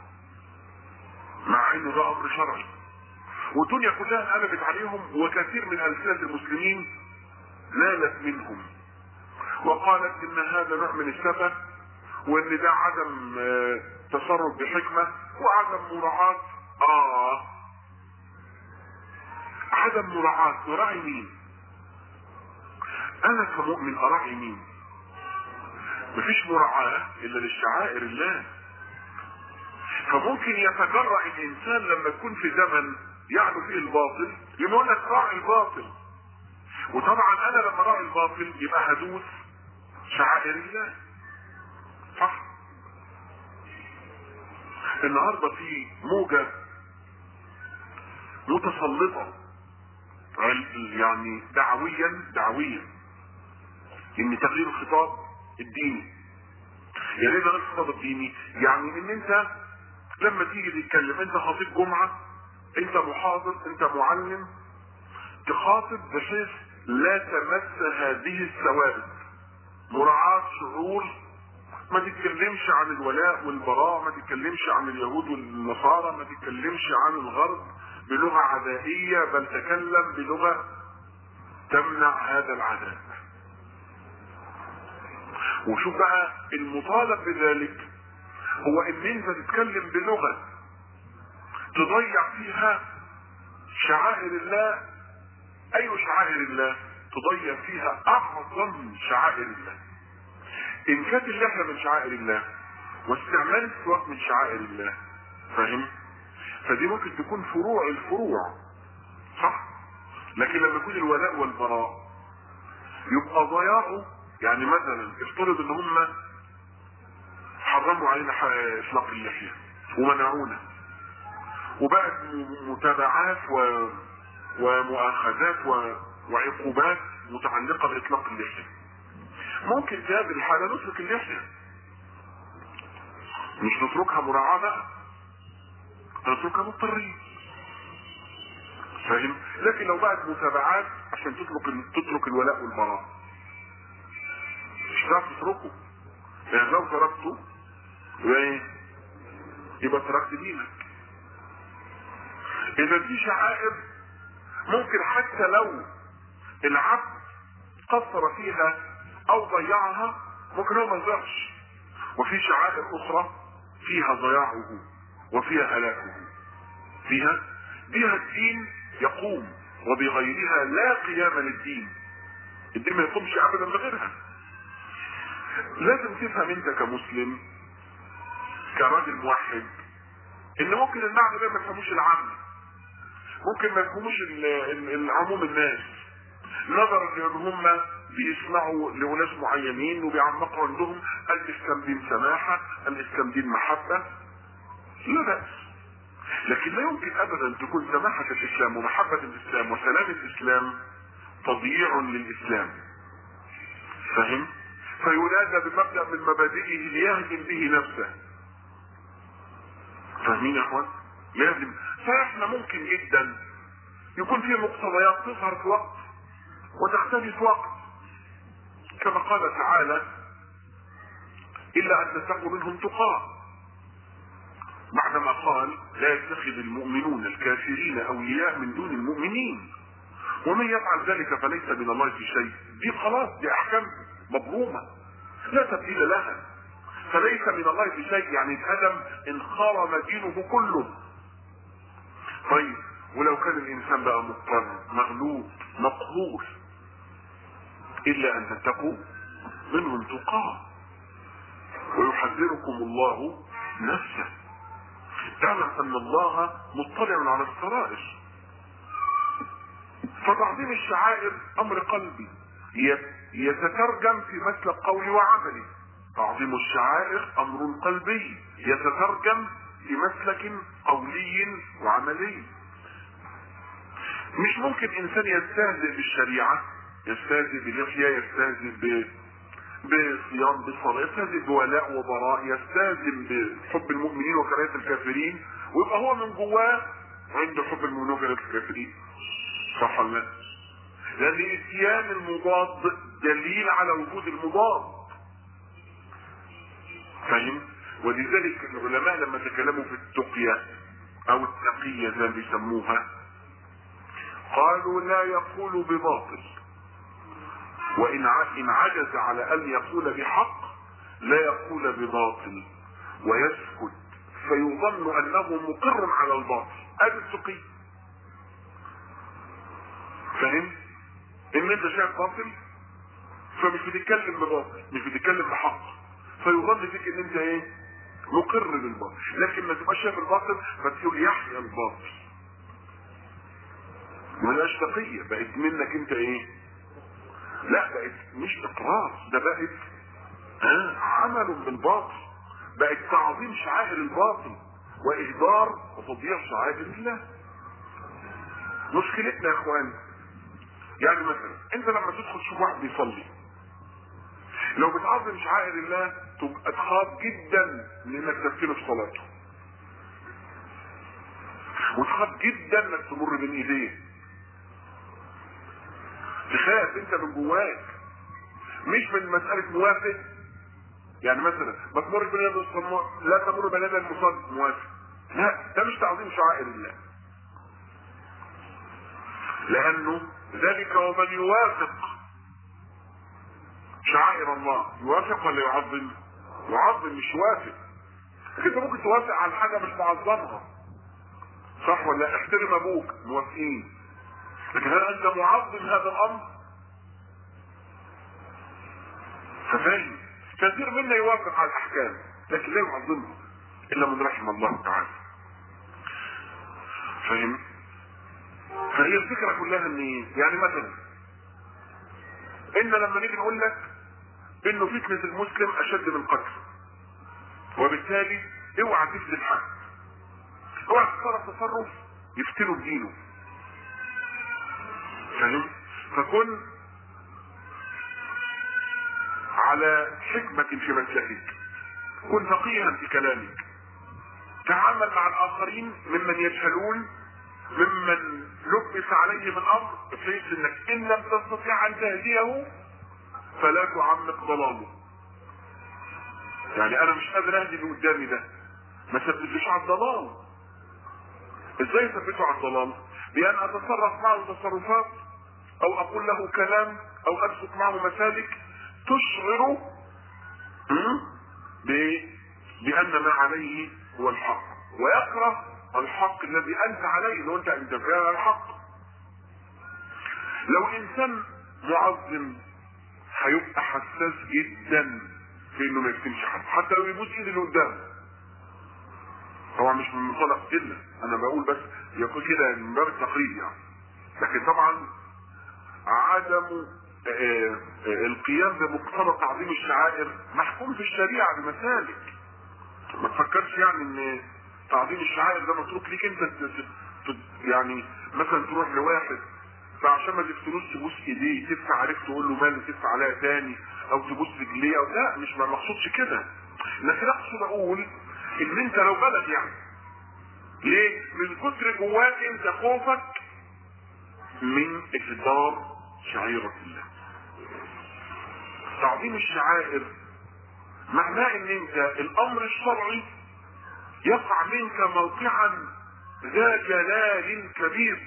مع انه ده امر شرعي والدنيا كلها انقلبت عليهم وكثير من السنه المسلمين نالت منهم وقالت ان هذا نوع من السفه وان ده عدم آه، تصرف بحكمه وعدم مراعاه اه عدم مراعاه نراعي مين انا كمؤمن اراعي مين مفيش مراعاه الا للشعائر الله فممكن يتجرأ الانسان لما يكون في زمن يعلو فيه الباطل يقول لك راعي الباطل وطبعا انا لما راعي الباطل يبقى هدوس شعائر الله صح النهارده في موجة متسلطة يعني دعويا دعويا ان تغيير الخطاب الديني يعني ايه تغيير الخطاب الديني يعني ان انت لما تيجي تتكلم انت خطيب جمعة انت محاضر انت معلم تخاطب بحيث لا تمس هذه الثوابت مراعاة شعور ما تتكلمش عن الولاء والبراء ما تتكلمش عن اليهود والنصارى ما تتكلمش عن الغرب بلغة عدائية بل تكلم بلغة تمنع هذا العداء وشوف بقى المطالب بذلك هو ان انت تتكلم بلغة تضيع فيها شعائر الله اي شعائر الله تضيع فيها اعظم شعائر الله ان كانت اللحية من شعائر الله واستعمال السواك من شعائر الله فاهم فدي ممكن تكون فروع الفروع صح لكن لما يكون الولاء والبراء يبقى ضياعه يعني مثلا افترض ان هم حرموا علينا اطلاق اللحيه ومنعونا وبقت متابعات و... ومؤاخذات و... وعقوبات متعلقه باطلاق اللحيه ممكن في هذه الحاله نترك اللحيه مش نتركها مراعاه بقى نتركها مضطرين فاهم لكن لو بقت متابعات عشان تترك تترك الولاء والبراء مش هتعرف تتركه يعني لو تركته يبقى ايه يبقى تركت دينك اذا دي شعائر ممكن حتى لو العبد قصر فيها او ضيعها ممكن هو ما يضيعش وفي شعائر اخرى فيها ضياعه وفيها هلاكه فيها بها الدين يقوم وبغيرها لا قيام للدين الدين ما يقومش ابدا بغيرها لازم تفهم انت كمسلم كراجل موحد ان ممكن المعنى ده ما يفهموش العام ممكن ما يفهموش العموم الناس نظرا لان هم بيسمعوا لناس معينين وبيعمقوا عندهم الاسلام دين سماحه الاسلام دين محبه لا بأس لكن لا يمكن ابدا تكون سماحة الاسلام ومحبة الاسلام وسلام الاسلام تضييع للاسلام فهم فينادى بمبدأ من مبادئه ليهدم به نفسه فاهمين يا اخوان لازم فاحنا ممكن جدا يكون في مقتضيات تظهر في وقت وتختفي في وقت كما قال تعالى الا ان تتقوا منهم تقاه بعدما قال لا يتخذ المؤمنون الكافرين اولياء من دون المؤمنين ومن يفعل ذلك فليس من الله في شيء دي خلاص دي احكام مبرومه لا تبديل لها فليس من الله في شيء يعني اتهدم انخرم دينه كله طيب ولو كان الانسان بقى مضطر مغلوب مقهور الا ان تتقوا منهم تقاه ويحذركم الله نفسه اعلم ان الله مطلع على السرائر فتعظيم الشعائر امر قلبي يتترجم في مسلك قولي وعملي تعظيم الشعائر امر قلبي يتترجم في مسلك قولي وعملي مش ممكن انسان يستهزئ بالشريعه يستهزئ باللحيه يستهزئ بصيام بالصلاة يستهزئ بولاء وبراء يستهزئ بحب المؤمنين وكراهية الكافرين ويبقى هو من جواه عنده حب المؤمنين وكراهية الكافرين صح ولا لا؟ لأن إتيان المضاد دليل على وجود المضاد فاهم؟ ولذلك العلماء لما تكلموا في التقية أو التقية زي ما بيسموها قالوا لا يقول بباطل وإن إن عجز على أن يقول بحق لا يقول بباطل ويسكت فيظن أنه مقر على الباطل هذا التقي فاهم؟ إن أنت شايف باطل فمش بتتكلم بباطل مش بتتكلم بحق فيظن فيك إن أنت إيه؟ مقر بالباطل لكن ما تبقاش شايف الباطل فتقول يحيى الباطل ملهاش تقية بقت منك انت ايه لا بقت مش اقرار ده بقت ها عمل بالباطل بقت تعظيم شعائر الباطل واهدار وتضييع شعائر الله مشكلتنا يا اخوان يعني مثلا انت لما تدخل تشوف واحد بيصلي لو بتعظم شعائر الله تبقى تخاف جدا انك تفتنه في صلاته وتخاف جدا انك تمر بين ايديه تخاف انت من جواك مش من مسألة موافق يعني مثلا ما تمر بين لا تمر بين يدي المصلي موافق لا ده مش تعظيم شعائر الله لانه ذلك ومن يوافق شعائر الله يوافق ولا يعظم يعظم مش يوافق انت ممكن توافق على حاجه مش معظمها صح ولا احترم ابوك موافقين لكن هل انت معظم هذا الامر ففاهم كثير منا يوافق على الاحكام لكن لا يعظمها الا من رحم الله تعالى فاهم فهي الفكره كلها ان يعني مثلا ان لما نيجي نقول لك انه فتنه المسلم اشد من قتل وبالتالي اوعى تفلت حد اوعى تتصرف تصرف يفتنوا بدينه فاهم فكن على حكمة في مسلكك كن فقيها في كلامك تعامل مع الاخرين ممن يجهلون ممن لبس عليه من امر بحيث انك ان لم تستطيع ان تهديه فلا تعمق ضلاله يعني انا مش قادر اهدي اللي قدامي ده ما ثبتوش على الضلال ازاي اثبته على الضلال بان اتصرف معه تصرفات او اقول له كلام او اسلك معه مسالك تشعر بان ما عليه هو الحق ويكره الحق الذي انت عليه لو انت انت فعلا الحق لو انسان معظم هيبقى حساس جدا في انه ما يكتمش حد حتى لو يبوس ايد اللي قدامه طبعا مش من منطلق الا انا بقول بس يقول كده من باب التقريب يعني لكن طبعا عدم آه آه القيام بمقتضى تعظيم الشعائر محكوم في الشريعه بمسالك ما تفكرش يعني ان تعظيم الشعائر ده متروك ليك انت يعني مثلا تروح لواحد فعشان ما تفتروش تبوس ايديه تدفع عليك تقول له ماله تدفع عليها تاني او تبوس رجليه او لا مش ما مقصودش كده لكن اقصد اقول ان انت لو بلد يعني ليه؟ من كتر جواك انت خوفك من اهدار شعيرة الله تعظيم الشعائر معناه ان انت الامر الشرعي يقع منك موقعا ذا جلال كبير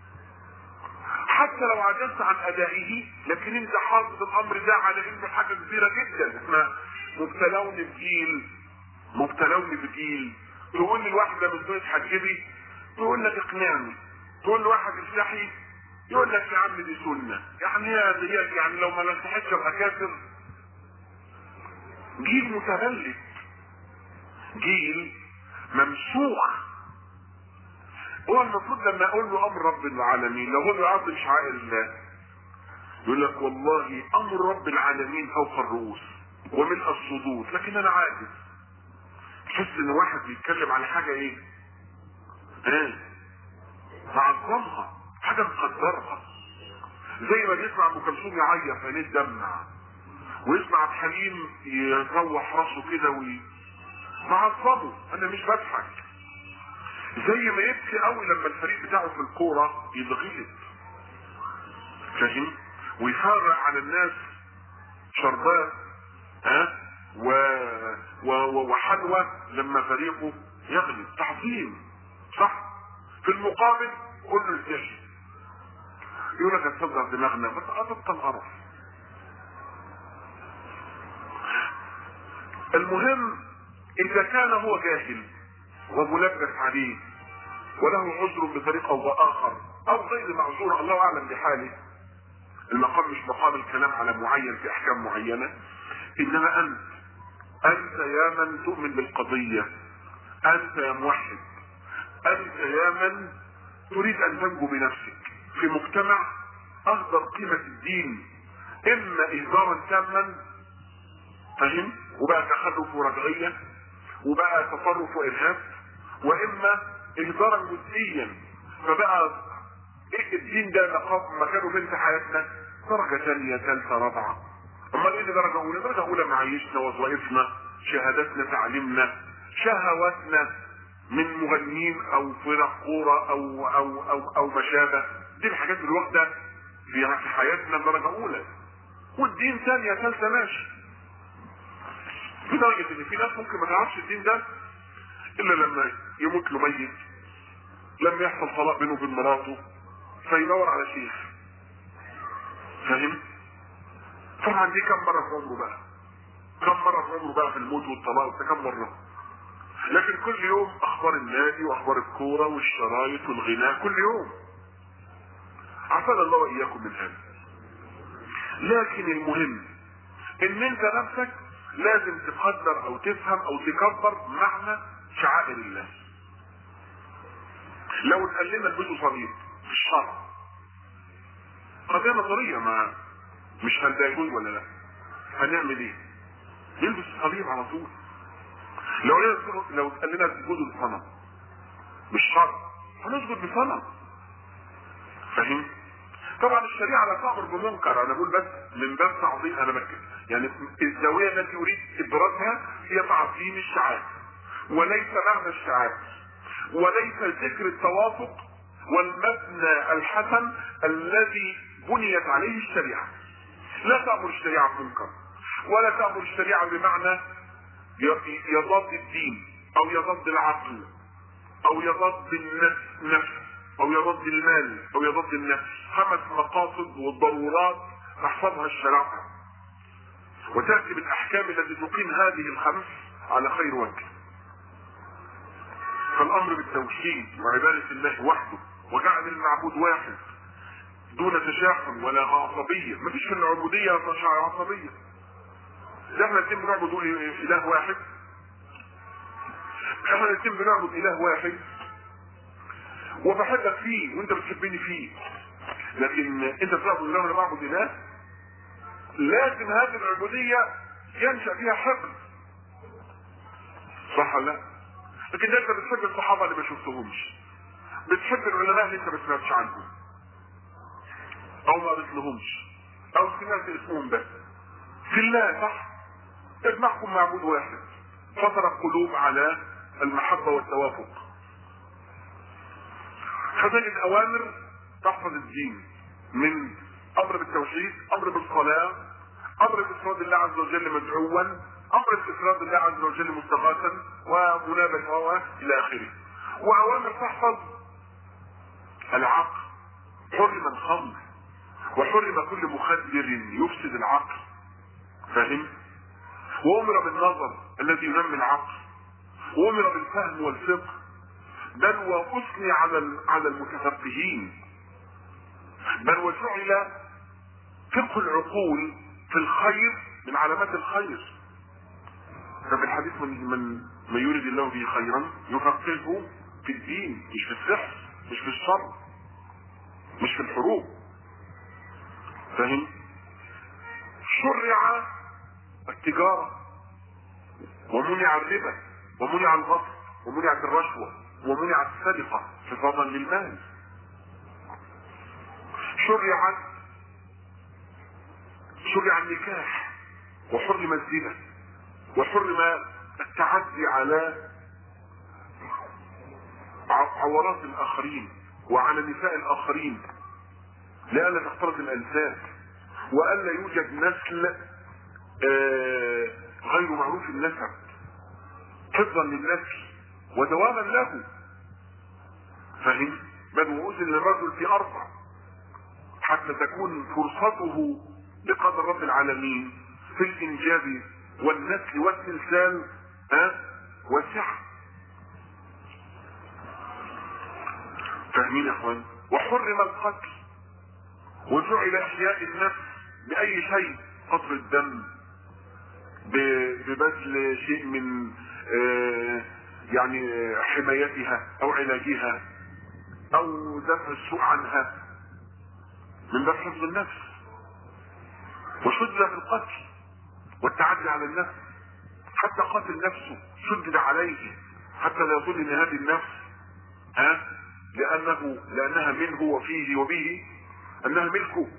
حتى لو عجزت عن ادائه لكن انت حاطط الامر ده على انه حاجه كبيره جدا احنا مبتلون بجيل مبتلون بجيل تقول للواحده من دول حجبي تقول لك اقنعني تقول لواحد افتحي يقول لك يا عم دي سنه يعني يا ديت يعني لو ما نصحتش ابقى كافر جيل متبلد جيل ممسوح هو المفروض لما اقول له امر رب العالمين لو هو يعظم شعائر الله يقول لك والله امر رب العالمين فوق الرؤوس وملء الصدور لكن انا عاجز تحس ان واحد بيتكلم على حاجه ايه؟ ايه؟ معظمها حاجه مقدرها زي ما بيسمع ام كلثوم يعيط عينيه تدمع ويسمع عبد الحليم يروح راسه كده وي معصبه انا مش بضحك زي ما يبكي قوي لما الفريق بتاعه في الكوره يتغلب فاهم ويفرق على الناس شربات ها و... و... و... وحلوى لما فريقه يغلب تعظيم صح في المقابل كله الجيش يقول لك هتصدر دماغنا بس ابطل قرف المهم اذا كان هو جاهل وملبس عليه وله عذر بطريقه او باخر او غير معذور الله اعلم بحاله المقام مش مقام الكلام على معين في احكام معينه انما انت انت يا من تؤمن بالقضيه انت يا موحد انت يا من تريد ان تنجو بنفسك في مجتمع اهدر قيمه الدين اما اهدارا تاما فاهم وبقى تخلف ورجعيه وبقى تطرف وارهاب واما اهدارا جزئيا فبقى ايه الدين ده مقام مكانه فين في حياتنا درجة ثانية ثالثة رابعة امال ايه درجة اولى درجة اولى معايشنا وظائفنا شهاداتنا تعليمنا شهواتنا من مغنيين او فرق كورة او او او او ما شابه دي الحاجات اللي واخدة في حياتنا درجة اولى والدين ثانية ثالثة ماشي لدرجة ان في ناس ممكن ما تعرفش الدين ده الا لما يموت له ميت لما يحصل طلاق بينه وبين مراته فيدور على شيخ فاهم طبعا دي كم مره في عمره بقى كم مره في عمره بقى في الموت والطلاق ده كم مره لكن كل يوم اخبار النادي واخبار الكوره والشرايط والغناء كل يوم عافانا الله واياكم من هذا لكن المهم ان انت نفسك لازم تقدر او تفهم او تكبر معنى شعائر الله لو اتقال لنا البسوا صليب في الشرع قضية نظرية ما مش هنضايقون ولا لا هنعمل ايه نلبس الصليب على طول لو لو اتقال لنا تسجدوا للصنم مش شرع هنسجد لصنم فاهم طبعا الشريعه لا تامر بمنكر انا بقول بس من باب تعظيم انا بكتب يعني الزاويه التي اريد ابرازها هي تعظيم الشعائر وليس معنى الشعائر وليس ذكر التوافق والمبنى الحسن الذي بنيت عليه الشريعه لا تامر الشريعه بمنكر ولا تامر الشريعه بمعنى يضاد الدين او يضاد العقل او يضاد النفس او يضاد المال او يضاد النفس خمس مقاصد والضرورات تحفظها الشريعه وتاتي بالاحكام التي تقيم هذه الخمس على خير وجه فالامر بالتوحيد وعباده الله وحده وجعل المعبود واحد دون تشاحن ولا عصبيه مفيش في العبوديه عصبيه ده احنا الاثنين بنعبد اله واحد احنا الاثنين بنعبد اله واحد وبحبك فيه وانت بتحبني فيه لكن انت بتعبد اله وانا بعبد اله لازم هذه العبودية ينشأ فيها حقد صح ولا لا؟ لكن انت بتحب الصحابة اللي ما شفتهمش بتحب العلماء اللي انت ما سمعتش عنهم او ما قريتلهمش او سمعت اسمهم بس في الله صح تجمعكم معبود واحد فطر القلوب على المحبة والتوافق فهذه الأوامر تحفظ الدين من أمر بالتوحيد أمر بالصلاة أمر بإفراد الله عز وجل مدعوا أمر بإفراد الله عز وجل مستغاثا ومنابة هواه إلى آخره وأوامر تحفظ العقل حرم الخمر وحرم كل مخدر يفسد العقل فاهم؟ وامر بالنظر الذي ينمي العقل وامر بالفهم والفقه بل واثني على على المتفقهين بل وجعل فقه العقول في الخير من علامات الخير ففي الحديث من من من يريد الله به خيرا يفقهه في الدين مش في السحر مش في الشر مش في الحروب فاهم شرع التجارة ومنع الربا ومنع الغصب ومنعت الرشوة ومنعت السرقة حفاظا للمال شرعت شرع النكاح وحرم الزنا وحرم التعدي على عورات الاخرين وعلى نساء الاخرين لئلا تختلط الانساب والا يوجد نسل آه غير معروف النسب حفظا للنسل ودواما له فهم بل وأذن للرجل في أربع حتى تكون فرصته بقدر رب العالمين في الإنجاب والنسل والسلسال ها واسعة فاهمين يا اخوان وحرم القتل وجعل احياء النفس باي شيء قطر الدم ببذل شيء من آه يعني حمايتها او علاجها او دفع السوء عنها من باب حفظ النفس وشدد في القتل والتعدي على النفس حتى قاتل نفسه شدد عليه حتى لا يظن ان هذه النفس ها لانه لانها منه وفيه وبه انها ملكه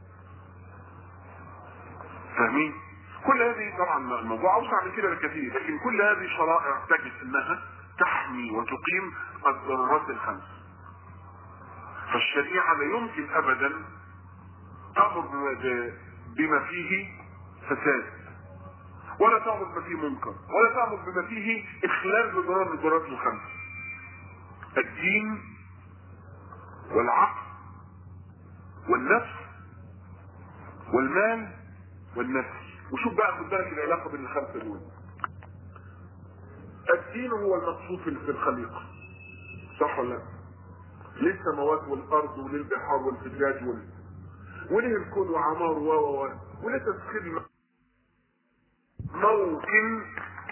فاهمين كل هذه طبعا الموضوع اوسع من كده بكثير لكن كل هذه شرائع تجد انها تحمي وتقيم الضرورات الخمس فالشريعه لا يمكن ابدا تامر بما فيه فساد ولا تامر بما فيه منكر ولا تامر بما فيه اخلال بضرر من الضرورات الخمس الدين والعقل والنفس والمال والنفس وشوف بقى خد بالك العلاقه بين الخمسه دول الدين هو المقصود في الخليقه صح ولا لا؟ ليه السماوات والارض وللبحار والفجاج وال... وليه الكون وعمار و و و وليه تسخير موطن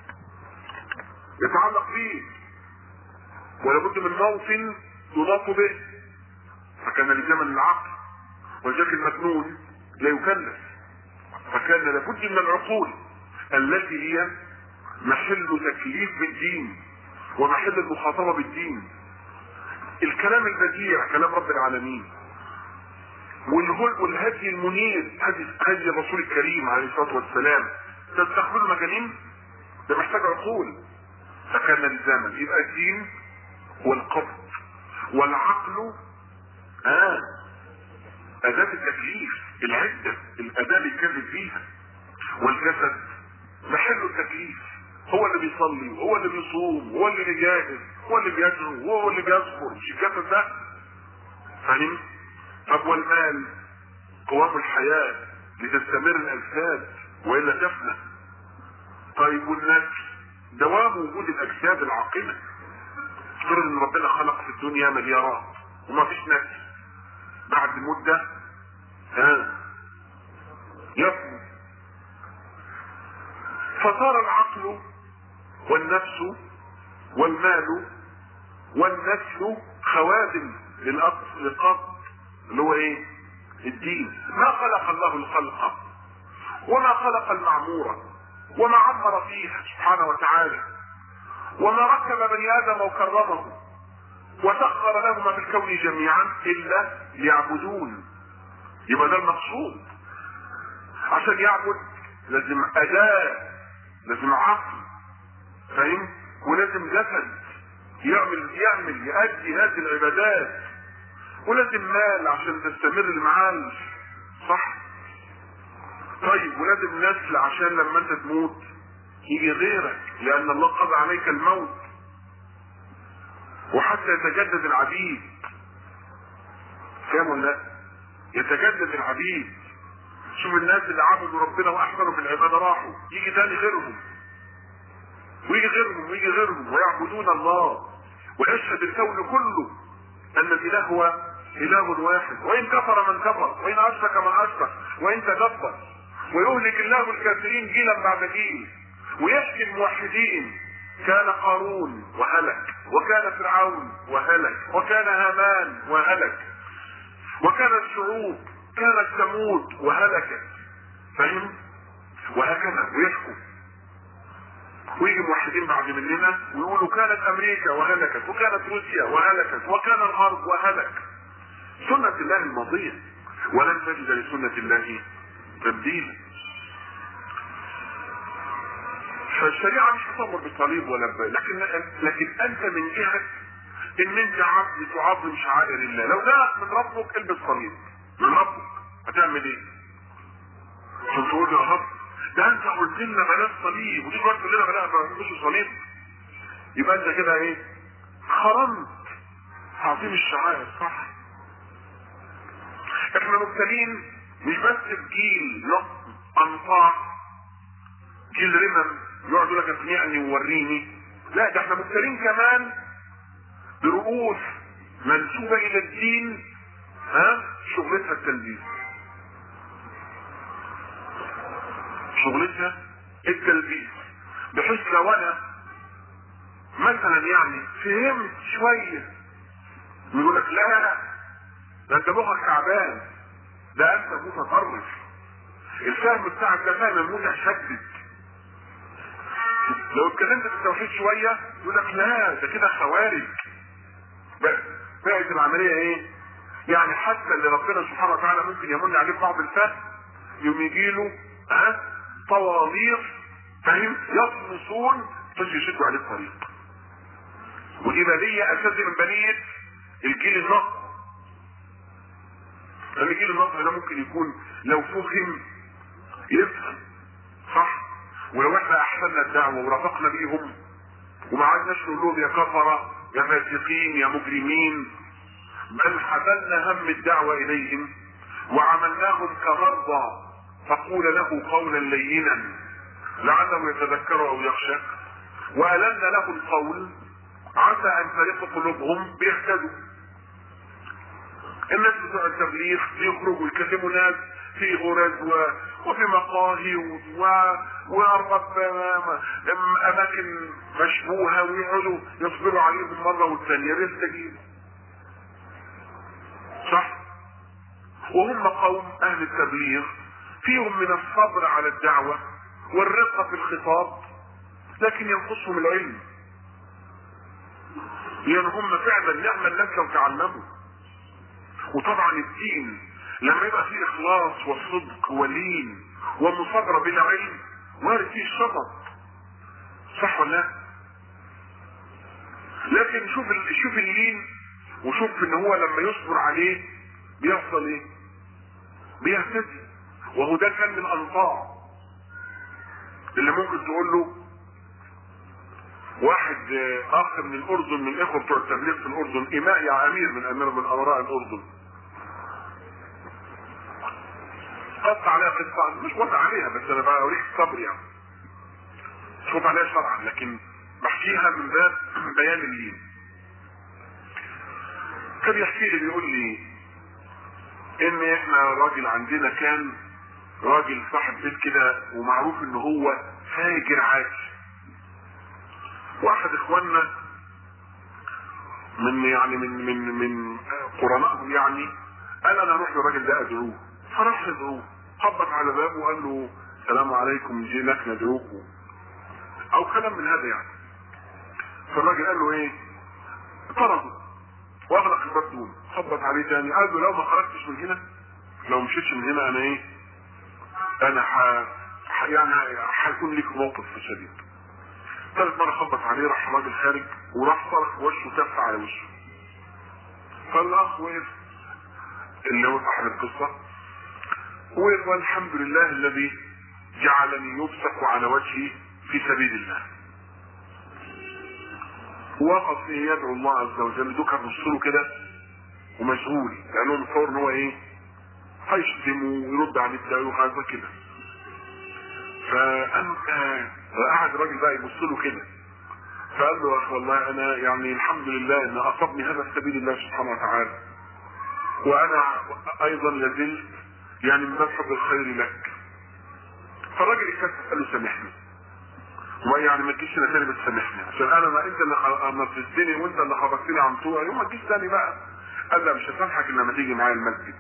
يتعلق به ولا بد من موطن يضاف به فكان لزمن العقل وذاك المجنون لا يكلف فكان لابد من العقول التي هي محل تكليف بالدين ومحل المخاطبه بالدين الكلام البديع كلام رب العالمين والهدي المنير هدي هدي الرسول الكريم عليه الصلاه والسلام تستقبل مجانين ده محتاج عقول فكان لزاما يبقى الدين والقبض والعقل اه أداة التكليف العدة الأداة اللي يتكلم فيها والجسد محل التكليف هو اللي بيصلي وهو اللي بيصوم وهو اللي بيجاهد هو اللي بيدعو وهو اللي بيصبر مش الجسد ده فاهم طب والمال قوام الحياة لتستمر الأجساد وإلا تفنى طيب والنسل دوام وجود الأجساد العاقلة افترض ان ربنا خلق في الدنيا مليارات وما فيش نسل بعد مدة ها يفنى فصار العقل والنفس والمال والنسل خوادم للقبض اللي هو ايه الدين ما خلق الله الخلق وما خلق المعمورة وما عمر فيها سبحانه وتعالى وما ركب بني ادم وكرمه وسخر له ما في الكون جميعا الا ليعبدون يبقى ده المقصود عشان يعبد لازم اداة لازم عقل فاهم ولازم جسد يعمل يعمل يؤدي هذه العبادات ولازم مال عشان تستمر المعاش صح طيب ولازم نسل عشان لما انت تموت يجي غيرك لان الله قضى عليك الموت وحتى يتجدد العبيد فاهم ولا لا؟ يتجدد العبيد شوف الناس اللي عبدوا ربنا واحسنوا في العباده راحوا يجي تاني غيرهم ويجي غيرهم ويجي غيرهم ويعبدون الله ويشهد الكون كله ان الاله هو اله واحد وان كفر من كفر وان اشرك من اشرك وان تجبر ويهلك الله الكافرين جيلا بعد جيل ويحكي الموحدين كان قارون وهلك وكان فرعون وهلك وكان هامان وهلك وكان الشعوب كانت تموت وهلكت فاهم وهكذا ويحكوا ويجي موحدين بعد مننا ويقولوا كانت امريكا وهلكت وكانت روسيا وهلكت وكان الغرب وهلك سنة الله الماضية ولن تجد لسنة الله تبديلا فالشريعه مش هتامر بالصليب ولا ب... لكن لكن انت من جهه ان انت عبد تعظم شعائر الله لو ده من ربك البس صليب من ربك هتعمل ايه؟ عشان تقول يا رب ده انت قلت لنا بلاش صليب ودي برضه لنا بلاش مش صليب يبقى انت كده ايه؟ خرمت تعظيم الشعائر صح احنا مبتلين مش بس بجيل نقص انصاع جيل رمم يقعد يقول لك اقنعني ووريني لا ده احنا مبتلين كمان برؤوس منسوبه الى الدين ها شغلتها التلبيس شغلتها التلبيس بحيث لو انا مثلا يعني فهمت شويه يقول لك لا ده انت مخك تعبان ده انت متطرف الفهم بتاعك ده فهم متشدد لو اتكلمت في التوحيد شويه يقول لك لا ده كده خوارج بقت العمليه ايه؟ يعني حتى اللي ربنا سبحانه وتعالى ممكن يمن عليه بعض الفهم يوم يجي له ها طواليق فاهم يطمسون تجي يشدوا عليه الطريق ودي بليه اساسي من بليه الجيل النصر لان الجيل النصر ده ممكن يكون لو فهم يفهم صح ولو احنا احسننا الدعوه ورافقنا بيهم وما عدناش نقول لهم يا كفره يا فاسقين يا مجرمين بل حملنا هم الدعوه اليهم وعملناهم كمرضى فقول له قولا لينا لعله يتذكر او يخشى والنا له القول عسى ان تلق قلوبهم بيهتدوا الناس بتوع التبليغ يخرجوا يكلموا ناس في غرز و... وفي مقاهي و... و... وارباب اماكن مشبوهه ويقعدوا يصبروا عليهم مره والثانيه يستجيبوا صح وهم قوم اهل التبليغ فيهم من الصبر على الدعوه والرقه في الخطاب لكن ينقصهم العلم لان هم فعلا نعم الناس لو تعلموا وطبعا الدين لما يبقى فيه اخلاص وصدق ولين ومصابرة بلا علم وارد فيه الشطط صح ولا لا؟ لكن شوف شوف اللين وشوف ان هو لما يصبر عليه بيحصل ايه؟ بيهتدي وهو ده كان من انطاع اللي ممكن تقول له واحد اخ من الاردن من الاخوه بتوع التبليغ في الاردن اماء يا امير من امير من امراء الاردن قص عليها قصة مش وضع عليها بس انا بوريك الصبر يعني مش وضع عليها شرعا لكن بحكيها من باب بيان اللين كان يحكي لي بيقول لي ان احنا راجل عندنا كان راجل صاحب بيت كده ومعروف ان هو فاجر عاجز واحد اخواننا من يعني من من من قرنائهم يعني قال انا اروح للراجل ده ادعوه فراح يدعوه خبط على بابه وقال له السلام عليكم جيناك ندعوكم او كلام من هذا يعني فالراجل قال له ايه طرده واغلق الباب دون خبط عليه تاني قال له لو ما خرجتش من هنا لو مشيتش من هنا انا ايه انا ح... ح... يعني هيكون ليك موقف شديد ثالث مرة خبط عليه راح الراجل خارج وراح صرخ وشه تف على وشه فالاخ وقف اللي هو صاحب القصة وقف والحمد لله الذي جعلني يبصق على وجهي في سبيل الله وقف ايه يدعو الله عز وجل دوكا بص كده ومشغول لانه متصور ان هو ايه هيشتم ويرد عليه الدعوه وحاجه كده فقام قعد الراجل بقى يبص له كده فقال له يا اخي والله انا يعني الحمد لله ان اصابني هذا في سبيل الله سبحانه وتعالى وانا ايضا لازلت يعني من مسحب الخير لك فالراجل اتكسف قال له سامحني ويعني ما تجيش هنا تاني بس سامحني عشان انا ما انت اللي نفذتني وانت اللي خبطتني عن طوعي يوم ما تجيش تاني بقى قال لا مش هسامحك الا لما تيجي معايا المسجد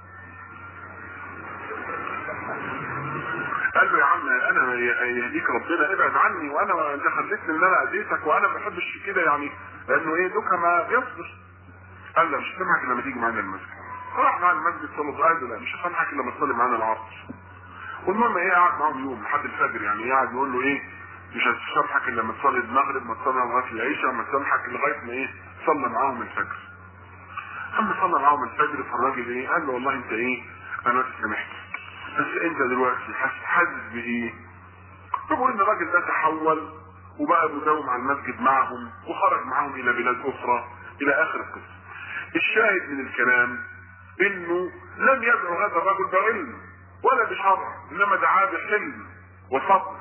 قال له يا عم انا يهديك ربنا ابعد عني وانا انت خليتني ان انا اذيتك وانا ما بحبش كده يعني لانه ايه دوكا ما بيصبر قال له مش هسامحك الا لما تيجي معانا المسجد راح معانا المسجد صلى قال له لا مش هسامحك الا لما تصلي معانا العصر والمهم ايه قعد معاهم يوم لحد الفجر يعني قاعد يقول له ايه مش هتسامحك الا لما تصلي المغرب ما تصلي لغايه العشاء ما تسامحك لغايه ما ايه صلى معاهم الفجر اما صلى معاهم الفجر فالراجل ايه قال له والله انت ايه انا سامحت بس انت دلوقتي حاسس حاسس بايه بيقول ان الراجل ده تحول وبقى مداوم على المسجد معهم وخرج معهم الى بلاد اخرى الى اخر القصه الشاهد من الكلام انه لم يدعو هذا الرجل بعلم ولا بشرع انما دعاه بحلم وصبر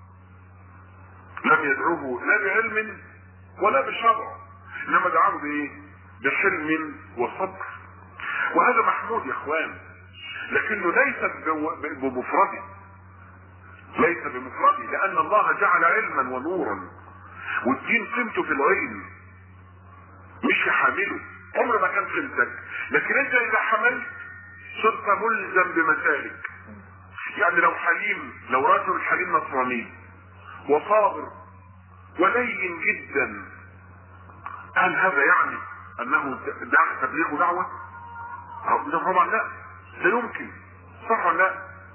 لم يدعوه لا بعلم ولا بشرع انما دعاه بايه بحلم وصبر وهذا محمود يا اخوان لكنه ليس بمفرده ليس بمفرده لان الله جعل علما ونورا والدين قيمته في العلم مش في حامله عمر ما كان قيمتك لكن انت اذا حملت صرت ملزم بمسالك يعني لو حليم لو رجل حليم نصراني وصابر ولين جدا هل هذا يعني انه دعوة تبليغ دعوة؟ طبعا لا لا يمكن صح ولا لا؟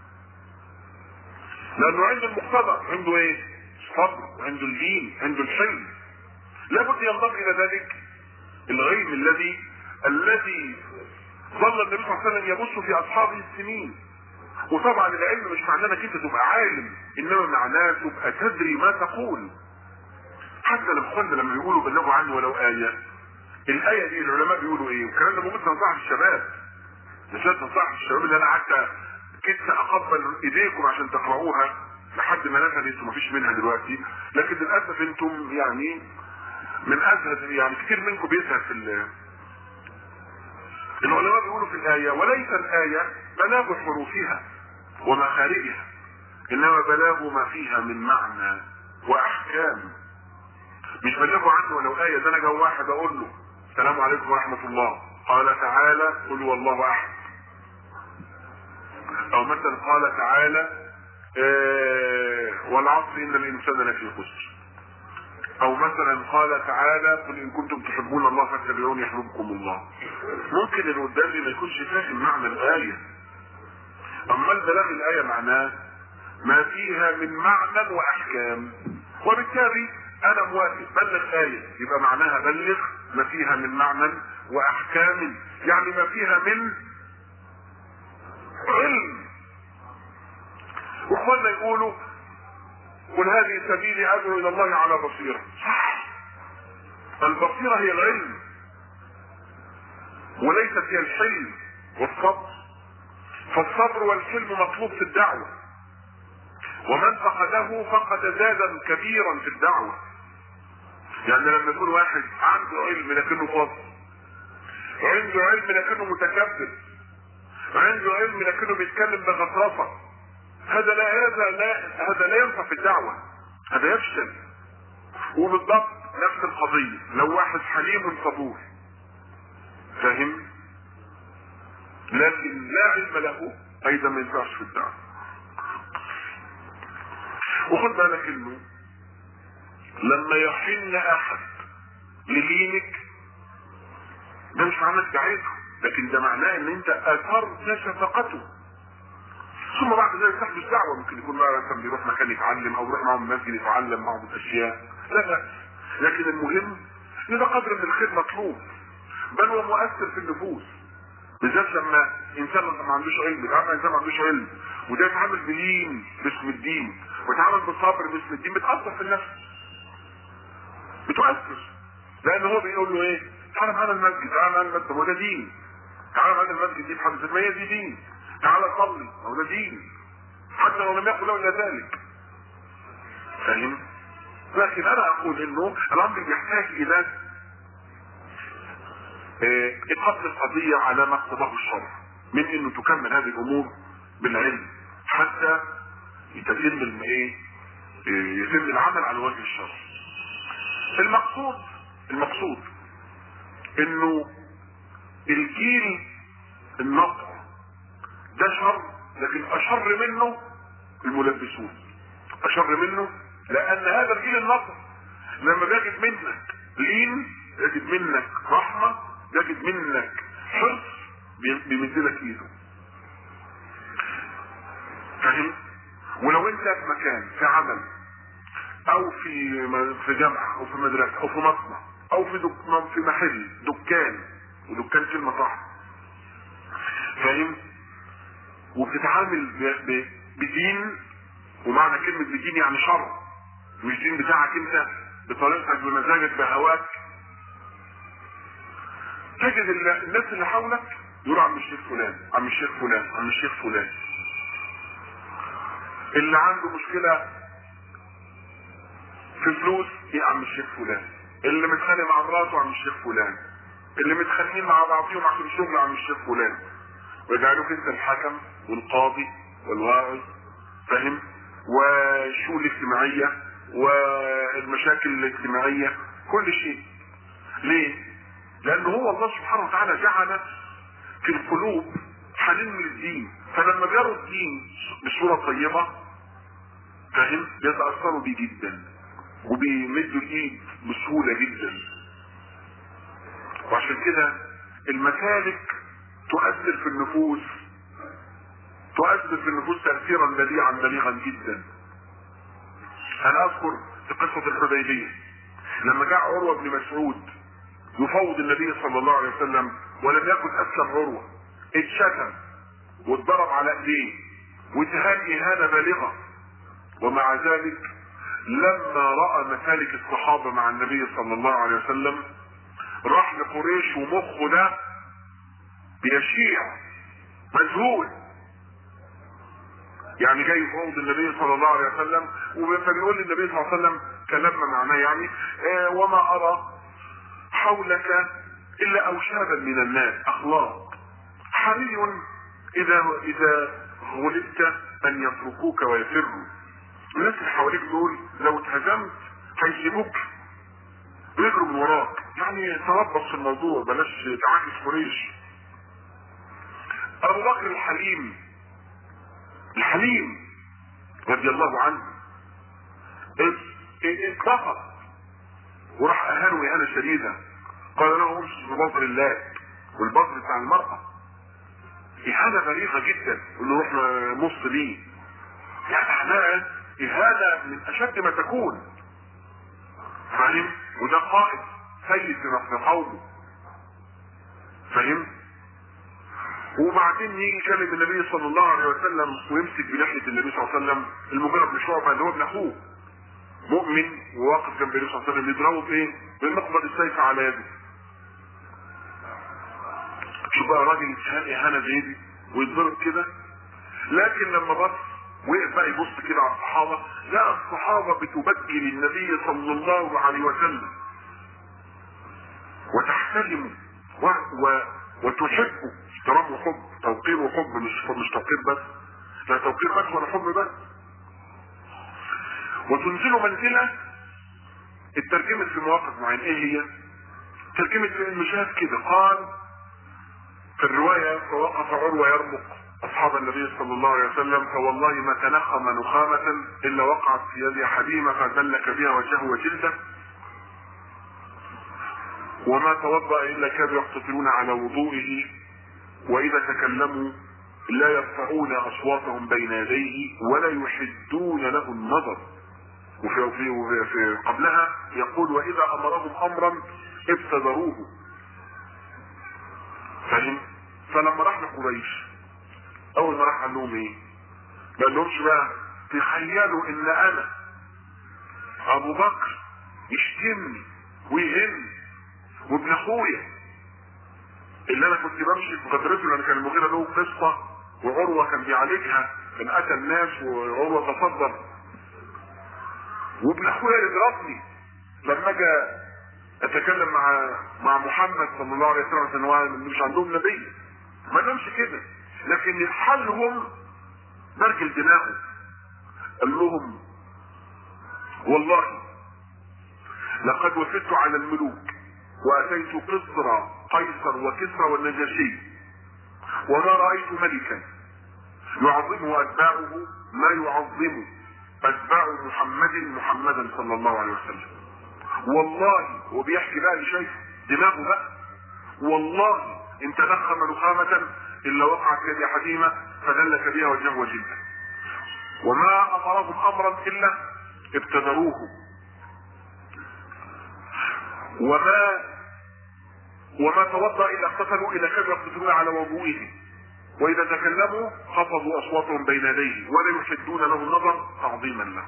لانه عنده المقتضى عنده ايه؟ الصبر وعنده الدين عنده الحلم لابد ينضم الى ذلك العلم الذي الذي ظل النبي صلى الله عليه وسلم يبص في اصحابه السنين وطبعا العلم مش معناه انك انت تبقى عالم انما معناه تبقى تدري ما تقول حتى لما اخواننا لما بيقولوا بلغوا عني ولو آية الآية دي العلماء بيقولوا ايه والكلام ده ممكن تنصح الشباب مش تنصح الشباب اللي انا حتى كنت اقبل ايديكم عشان تقرأوها لحد ما نفهم انتم مفيش منها دلوقتي لكن للاسف انتم يعني من ازهد يعني كتير منكم بيزهد في ال العلماء بيقولوا في الآية وليس الآية بلاغ حروفها ومخارجها إنما بلاغ ما فيها من معنى وأحكام مش بلغوا عنه ولو آية ده أنا جو واحد أقول له السلام عليكم ورحمة الله قال تعالى قل والله أحد أو مثلا قال تعالى آه والعصر إن الإنسان لفي خسر او مثلا قال تعالى قل ان كنتم تحبون الله فاتبعوني يحببكم الله ممكن اللي قدامي ما يكونش فاهم معنى الايه اما البلاغ الايه معناه ما فيها من معنى واحكام وبالتالي انا موافق بلغ ايه يبقى معناها بلغ ما فيها من معنى واحكام يعني ما فيها من علم واخواننا يقولوا قل هذه سبيلي ادعو الى الله على بصيره صح البصيره هي العلم وليست هي الحلم والصبر فالصبر والحلم مطلوب في الدعوه ومن فقده فقد زادا كبيرا في الدعوه يعني لما يكون واحد عنده علم لكنه فاضي عنده علم لكنه متكبر عنده علم لكنه بيتكلم بغطرسه هذا لا هذا لا هذا لا ينفع في الدعوة هذا يفشل وبالضبط نفس القضية لو واحد حليم صبور فاهم لكن لا علم له ايضا ما ينفعش في الدعوة وخد بالك انه لما يحن احد لدينك ده مش معناه دعيته لكن ده معناه ان انت اثرت شفقته ثم بعد ذلك تحدث دعوه ممكن يكون بقى مثلا بيروح مكان يتعلم او يروح معهم مسجد يتعلم معهم اشياء لا لا لكن المهم ان ده قدر من الخير مطلوب بل هو مؤثر في النفوس بالذات لما انسان ما عندوش علم يتعامل انسان ما عندوش علم وده يتعامل بلين باسم الدين ويتعامل بصبر باسم الدين بتاثر في النفس بتؤثر لان هو بيقول له ايه تعالى معانا المسجد تعالى معانا المسجد هو ده دين تعالى معانا المسجد دي بحد ذاتها ما هي دي دين تعالى صلي هو ده دين حتى لو لم يقل له الا ذلك فاهم لكن انا اقول انه الامر يحتاج الى اقامه القضيه على ما اقتضاه الشرع من انه تكمل هذه الامور بالعلم حتى يتم ايه يتم العمل على وجه الشرع المقصود المقصود انه الجيل النقع ده شر لكن اشر منه الملبسون اشر منه لان هذا الجيل النصر لما بيجد منك لين يجد منك رحمة يجد منك حرص بيمدلك ايده فاهم ولو انت في مكان في عمل او في في جامعه او في مدرسه او في مصنع او في دك... في محل دكان ودكان كلمه صح فاهم وبتتعامل ب... ب... بدين ومعنى كلمه بدين يعني شر مش دين بتاعك انت بطريقتك بمزاجك بهواك تجد الناس اللي حولك يقولوا عم الشيخ فلان عم الشيخ فلان عم الشيخ فلان اللي عنده مشكلة في فلوس يا عم الشيخ فلان اللي متخانق مع مراته عم الشيخ فلان اللي متخانقين مع بعضهم عشان الشغل عم الشيخ فلان ويجعلوك انت الحكم والقاضي والواعظ فاهم والشؤون الاجتماعية والمشاكل الاجتماعية كل شيء ليه؟ لأن هو الله سبحانه وتعالى جعل في القلوب حنين للدين فلما جروا الدين بصورة طيبة فاهم بيتأثروا بيه جدا وبيمدوا الايد بسهولة جدا وعشان كده المسالك تؤثر في النفوس تؤثر في النفوس تأثيرا بديعا بليغا جدا انا اذكر في قصة الحديبية لما جاء عروة بن مسعود يفوض النبي صلى الله عليه وسلم ولم يكن اسلم عروة اتشتم واتضرب على ايديه واتهان اهانة بالغة ومع ذلك لما رأى مسالك الصحابة مع النبي صلى الله عليه وسلم راح لقريش ومخه ده بيشيع مذهول يعني جاي يفوض النبي صلى الله عليه وسلم فبيقول للنبي صلى الله عليه وسلم كلام معناه يعني آه وما ارى حولك الا اوشابا من الناس اخلاق حري اذا اذا غلبت ان يتركوك ويفروا الناس اللي حواليك دول لو اتهزمت هيسيبوك ويجروا من وراك يعني تربص في الموضوع بلاش تعاكس قريش ابو بكر الحليم الحليم رضي الله عنه اترفض وراح اهانه اهانه شديده قال له امشي ببطل الله والبطل بتاع المرأة اهانة بليغة جدا انه احنا نص ليه يعني معناها اهانة من اشد ما تكون فاهم وده قائد سيد في قومه فاهم وبعدين يجي يكلم النبي صلى الله عليه وسلم ويمسك بلحية النبي صلى الله عليه وسلم المجرد بن شعبة اللي هو ابن اخوه مؤمن وواقف جنب النبي صلى الله عليه وسلم يضربه بايه؟ بمقبض السيف على يده. شوف بقى راجل اهانه زي دي ويتضرب كده لكن لما بص وقف بقى يبص كده على الصحابه لا الصحابه بتبدل النبي صلى الله عليه وسلم وتحترمه و... و... وتحبه احترام وحب توقير وحب مش مش توقير بس لا توقير بس ولا حب بس وتنزل منزلة اترجمت في مواقف معينة ايه هي؟ ترجمت في المشاهد كده قال في الرواية فوقف عروة يرمق أصحاب النبي صلى الله عليه وسلم فوالله ما تنخم نخامة إلا وقعت في يد حليمة فدلك بها وجهه وجلده وما توضأ إلا كانوا يقتتلون على وضوئه وإذا تكلموا لا يرفعون أصواتهم بين يديه ولا يحدون له النظر وفي, في, في قبلها يقول وإذا أمرهم أمرا ابتدروه فاهم فلما راح لقريش اول ما راح قال لهم ايه ما قال لهمش بقى تخيلوا ان انا ابو بكر يشتمني ويهن وابن اخويا اللي انا كنت بمشي في غدرته لان كان المغيره له قصه وعروه كان بيعالجها كان قتل ناس وعروه تصدر وابن اخويا يضربني لما اجي اتكلم مع مع محمد صلى الله عليه وسلم ان هو مش عندهم نبي ما لهمش كده لكن حلهم برجل دماغه قال لهم والله لقد وفدت على الملوك واتيت قصر قيصر وكسرى والنجاشي وما رايت ملكا يعظمه اتباعه ما يعظم اتباع محمد محمدا صلى الله عليه وسلم والله وبيحكي بقى اللي شايفه دماغه بقى والله ان تنخم نخامة الا وقعت يد حكيمة فدلك بها وجهه وجلده وما امرهم امرا الا ابتدروه وما وما توضا الا اغتسلوا اذا كانوا يقتصرون على وضوئه واذا تكلموا خفضوا اصواتهم بين يديه ولا يحدون له النظر تعظيما له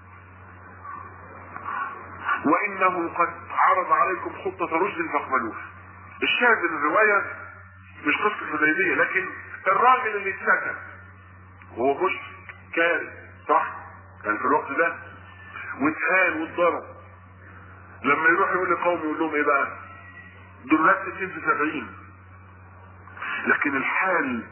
وانه قد عرض عليكم خطة رشد فاقبلوه الشاهد من الرواية مش قصة الحديبية لكن الراجل اللي اتسكت وهو مش كارث صح كان في الوقت ده واتهان واتضرب لما يروح يقول لقوم يقول لهم ايه بقى دول ناس 60 في 70 لكن الحال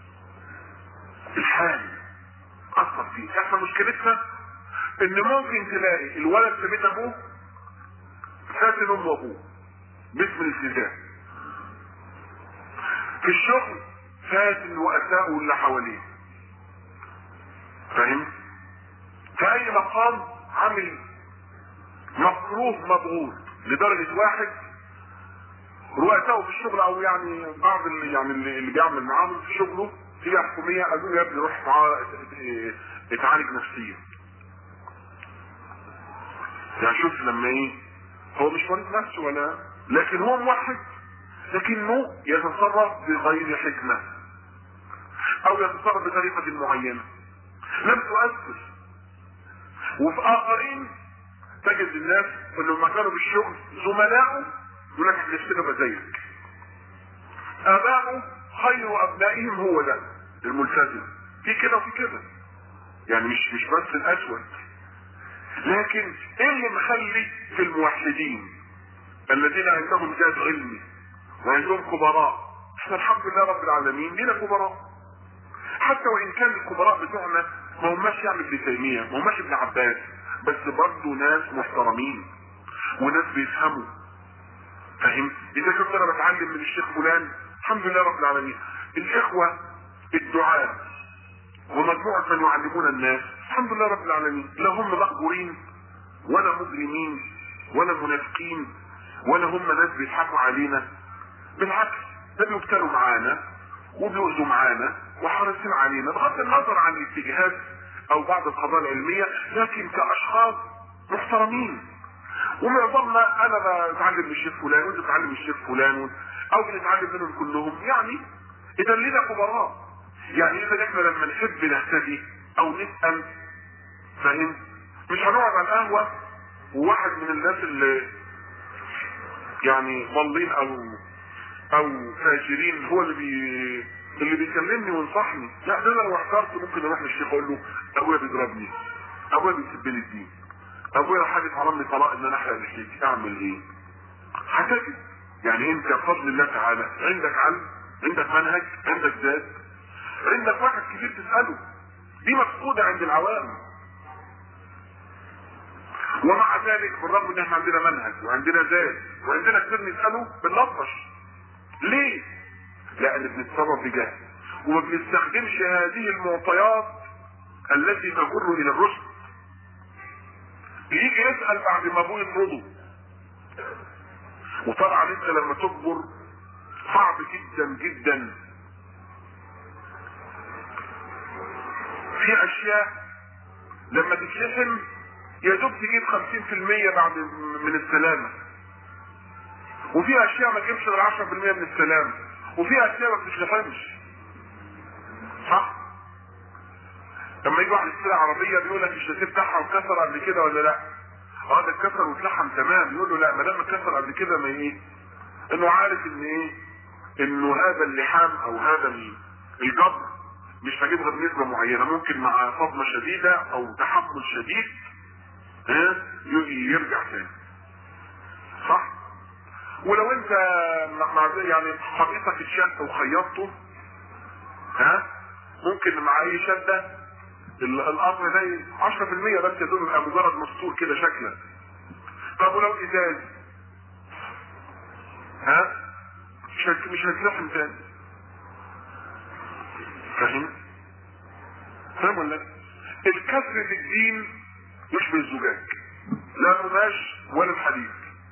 الحال اثر فيه احنا مشكلتنا ان ممكن تلاقي الولد في بيت ابوه فاتن ام ابوه باسم الالتزام في الشغل فاتن رؤسائه اللي حواليه فاهم في اي مقام عامل مكروه مضغوط لدرجة واحد رؤسائه في الشغل او يعني بعض اللي يعني اللي اللي بيعمل معاهم في شغله في حكومية قالوا له يا ابني روح تعا- اتعالج نفسيا يعني شوف لما ايه هو مش مريض نفسه ولا لكن هو موحد لكنه يتصرف بغير حكمة او يتصرف بطريقة معينة لم تؤثر وفي اخرين تجد الناس اللي لما كانوا في الشغل زملائه يقول لك احنا نفسنا نبقى زيك ابائه خير ابنائهم هو ده الملتزم في كده وفي كده يعني مش مش بس الاسود لكن ايه اللي مخلي في الموحدين الذين عندهم ذات علمي وعندهم كبراء احنا الحمد لله رب العالمين لنا كبراء حتى وان كان الكبراء بتوعنا ما هماش يعني ابن تيميه ما هماش ابن عباس بس برضه ناس محترمين وناس بيفهموا فاهم اذا كنت انا بتعلم من الشيخ فلان الحمد لله رب العالمين الاخوه الدعاء ومجموعه من يعلمون الناس الحمد لله رب العالمين لا هم مأجورين ولا مجرمين ولا منافقين ولا هم ناس بيضحكوا علينا بالعكس ده بيبتلوا معانا وبيؤذوا معانا وحريصين علينا بغض النظر عن الاتجاهات او بعض القضايا العلميه لكن كاشخاص محترمين ومعظمنا انا بتعلم من الشيخ فلان وانت بتتعلم من الشيخ فلان او بنتعلم منهم كلهم يعني اذا لنا كبراء يعني اذا احنا لما نحب نهتدي او نسال فاهم مش هنقعد على القهوه وواحد من الناس اللي يعني ضالين او او فاجرين هو اللي بي اللي بيكلمني وينصحني لا ده انا لو احترت ممكن اروح للشيخ اقول له ابويا بيضربني ابويا بيسب لي الدين ابويا حاجه حرمني طلاق ان انا احرق لحيتي اعمل ايه؟ هتجد يعني انت بفضل الله تعالى عندك علم عندك منهج عندك ذات عندك واحد كبير تساله دي مفقوده عند العوام ومع ذلك بالرغم ان احنا عندنا منهج وعندنا ذات وعندنا كتير نساله بنلطش ليه؟ لان بنتصرف بجهل وما بنستخدمش هذه المعطيات التي تجر الى الرشد يجي يسال بعد ما ابوه يطرده وطبعا انت لما تكبر صعب جدا جدا في اشياء لما تتلحم يا دوب تجيب 50% بعد من السلامه وفي اشياء ما تجيبش غير 10% من السلامه وفي اشياء ما بتتلحمش صح لما يجي واحد يشتري عربيه بيقول لك الشاسيه بتاعها اتكسر قبل كده ولا لا؟ اه ده اتكسر واتلحم تمام يقول له لا ما دام اتكسر قبل كده ما ايه؟ انه عارف ان ايه؟ انه هذا اللحام او هذا ال- الجبر مش هجيب غير نسبه معينه ممكن مع صدمه شديده او تحمل شديد ها ي- يرجع تاني. صح؟ ولو انت مع مع- يعني حقيقتك اتشد وخيطته ها ممكن مع اي شده ال- الامر ده 10% بس يا دوب يبقى مجرد مستور كده شكلا طب ولو ازاز ها مش هت- مش هتلحم تاني فاهم فاهم ولا لا؟ الكسر في الدين يشبه الزجاج لا القماش ولا الحديد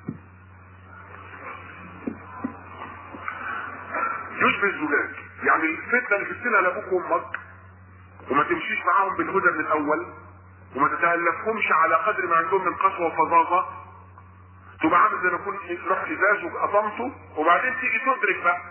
يشبه الزجاج يعني الفتنه اللي جبت لها لابوك وامك وما تمشيش معاهم بالهدى من الاول وما تتالفهمش على قدر ما عندهم من قسوه وفظاظه تبقى عامل زي ما يكون روح ازاز وقطمته وبعدين تيجي تدرك بقى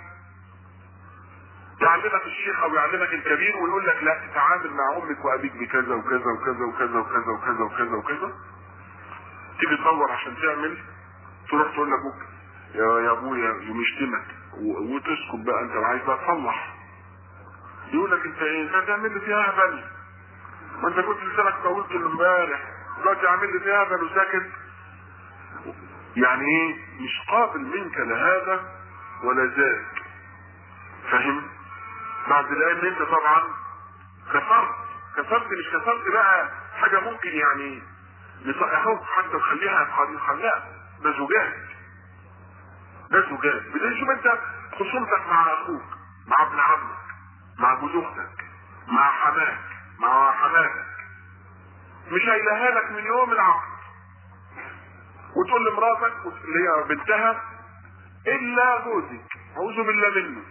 يعلمك الشيخ او يعلمك الكبير ويقول لك لا تتعامل مع امك وابيك بكذا وكذا وكذا وكذا وكذا وكذا وكذا وكذا تيجي تدور عشان تعمل تروح تقول لابوك يا يا ابويا يوم يشتمك و- وتسكت بقى انت عايز بقى تصلح يقول لك انت ايه انت هتعمل لي فيها هبل ما انت كنت لسانك طولت من امبارح دلوقتي عامل لي فيها هبل وساكت يعني ايه مش قابل منك لا هذا ولا ذاك فاهم بعد الان ان انت طبعا كسرت كسرت مش كسرت بقى حاجه ممكن يعني نصححوك حتى نخليها نخليها ده زجاج ده زجاج بدل شوف انت خصومتك مع اخوك مع ابن عمك مع جوز اختك مع حماك مع حماتك مش هيلاها لك من يوم العقد وتقول لمراتك اللي هي بنتها الا جوزك اعوذ بالله منه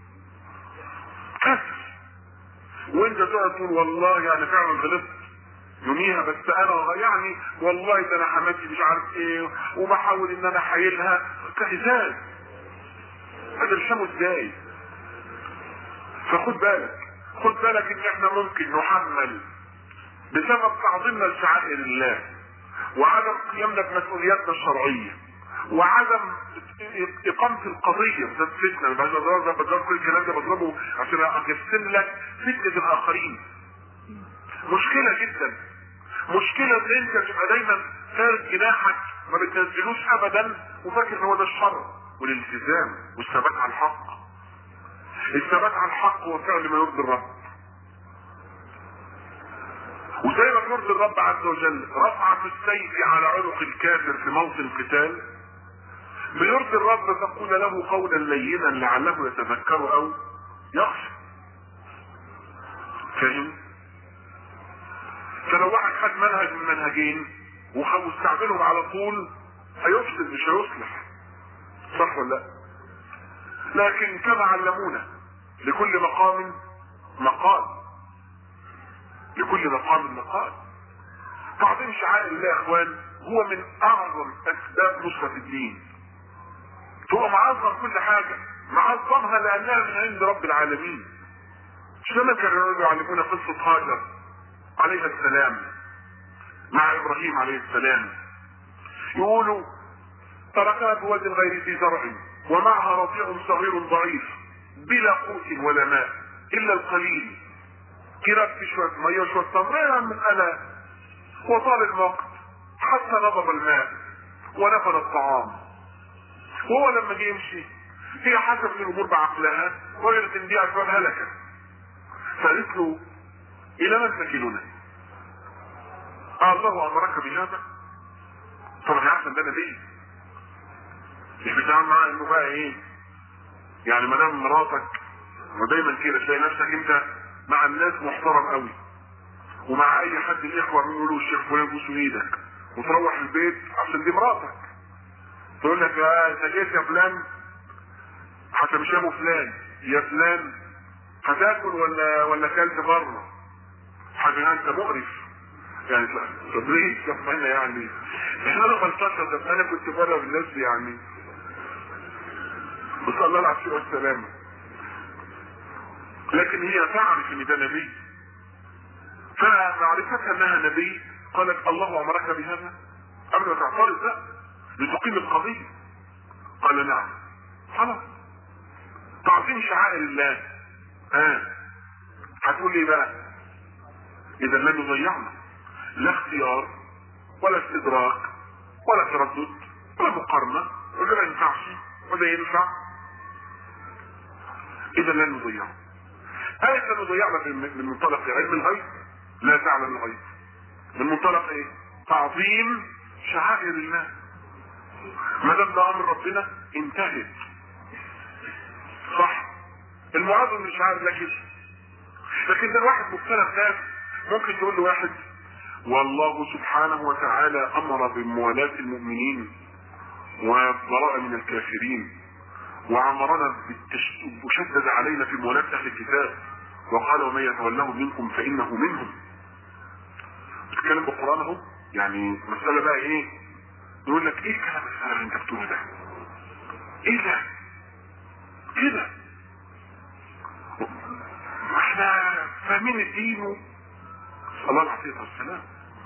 كسر وانت تقعد تقول والله يعني فعلا غلطت يوميها بس انا يعني والله ده انا حماتي مش عارف ايه وبحاول ان انا احايلها ازاي هترشمه ازاي فخد بالك خد بالك ان احنا ممكن نحمل بسبب تعظيمنا لشعائر الله وعدم قيامنا بمسؤولياتنا الشرعيه وعدم اقامه القضيه بذات فتنه بس انا بضرب كل الكلام ده بضربه عشان اجسم لك فتنه الاخرين مشكله جدا مشكله ان انت تبقى دايما فارد جناحك ما بتنزلوش ابدا وفاكر ان هو ده الشر والالتزام والثبات على الحق الثبات على الحق هو فعل ما يرضي الرب وزي ما يرضي الرب عز وجل رفعة السيف على عنق الكافر في موطن قتال بيرضي الرب تقول له قولا لينا لعله يتذكر او يخشى فاهم فلو واحد خد منهج من منهجين واستعملهم على طول هيفسد مش هيصلح صح ولا لا لكن كما علمونا لكل مقام مقال لكل مقام مقال تعظيم شعائر الله يا اخوان هو من اعظم اسباب نصرة الدين هو معظم كل حاجة معظمها لانها من عند رب العالمين مش لما كانوا يعلمونا قصة هاجر عليها السلام مع ابراهيم عليه السلام يقولوا تركها بواد غير ذي زرع ومعها رضيع صغير ضعيف بلا قوت ولا ماء الا القليل كرب في شويه ميه وشويه تمر من انا وطال الوقت حتى نضب الماء ونفد الطعام وهو لما جه يمشي هي حسب الامور بعقلها وجدت ان دي اسباب هلكه فقالت له الى من تكلنا؟ آه الله امرك بهذا؟ طبعا يا عشان ده نبي مش بتعمل معاه انه بقى ايه يعني ما دام مراتك ودايما كده تلاقي نفسك انت مع الناس محترم قوي ومع اي حد الاخوه بيقولوا الشيخ فلان بوسوا ايدك وتروح البيت عشان دي مراتك تقول لك يا انت جيت يا فلان حتى مش ابو فلان يا فلان هتاكل ولا ولا كلت بره حاجه انت مقرف يعني طب ليه طب انا يعني احنا انا غلطان طب انا كنت بره بالناس يعني بس الله العافيه والسلامه لكن هي تعرف ان ده نبي فمعرفتها انها نبي قالت الله امرك بهذا قبل ما تعترض لا لتقيم القضيه قال نعم خلاص تعظيم شعائر الله ها آه. هتقول لي بقى اذا لن يضيعنا لا اختيار ولا استدراك ولا تردد ولا مقارنه ولا ما ينفعش ولا ينفع اذا لن نضيعنا آية لن نضيعنا من منطلق علم الغيب لا تعلم الغيب من منطلق ايه تعظيم شعائر الله ما دام ده امر ربنا انتهت صح المعظم من شعائر الله كده لكن ده الواحد مختلف ناس ممكن تقول له واحد والله سبحانه وتعالى امر بموالاة المؤمنين والبراءة من الكافرين وامرنا بالتشديد وشدد علينا في موالاة اهل الكتاب وقال ومن يتولهم منكم فانه منهم بتتكلم بالقران اهو يعني مساله بقى ايه يقول لك ايه الكلام الفارغ اللي انت بتقوله ده ايه ده كده احنا فاهمين الدين صلى الله عليه والسلام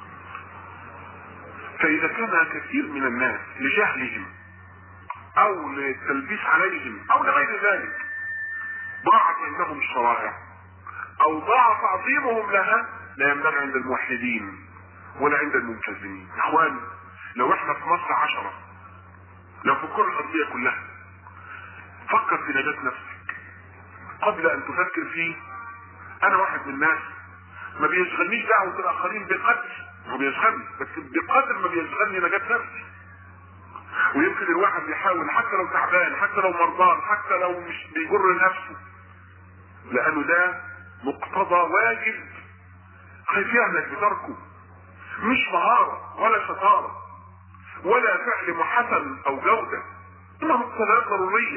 فاذا كان كثير من الناس لجهلهم او للتلبيس عليهم او لغير ذلك ضاعت عندهم الشرائع او ضاع تعظيمهم لها لا ينبغي عند الموحدين ولا عند الملتزمين اخوان لو احنا في مصر عشرة لو في الكرة الارضية كلها فكر في نجاة نفسك قبل ان تفكر فيه انا واحد من الناس ما بيشغلنيش دعوة الاخرين بقدر هو بيشغلني بس بقدر ما بيشغلني نجاة نفسي ويمكن الواحد يحاول حتى لو تعبان حتى لو مرضان حتى لو مش بيجر نفسه لانه ده مقتضى واجب خايف يهلك بتركه مش مهارة ولا شطارة ولا فعل محسن او جودة انها مقتضيات ضرورية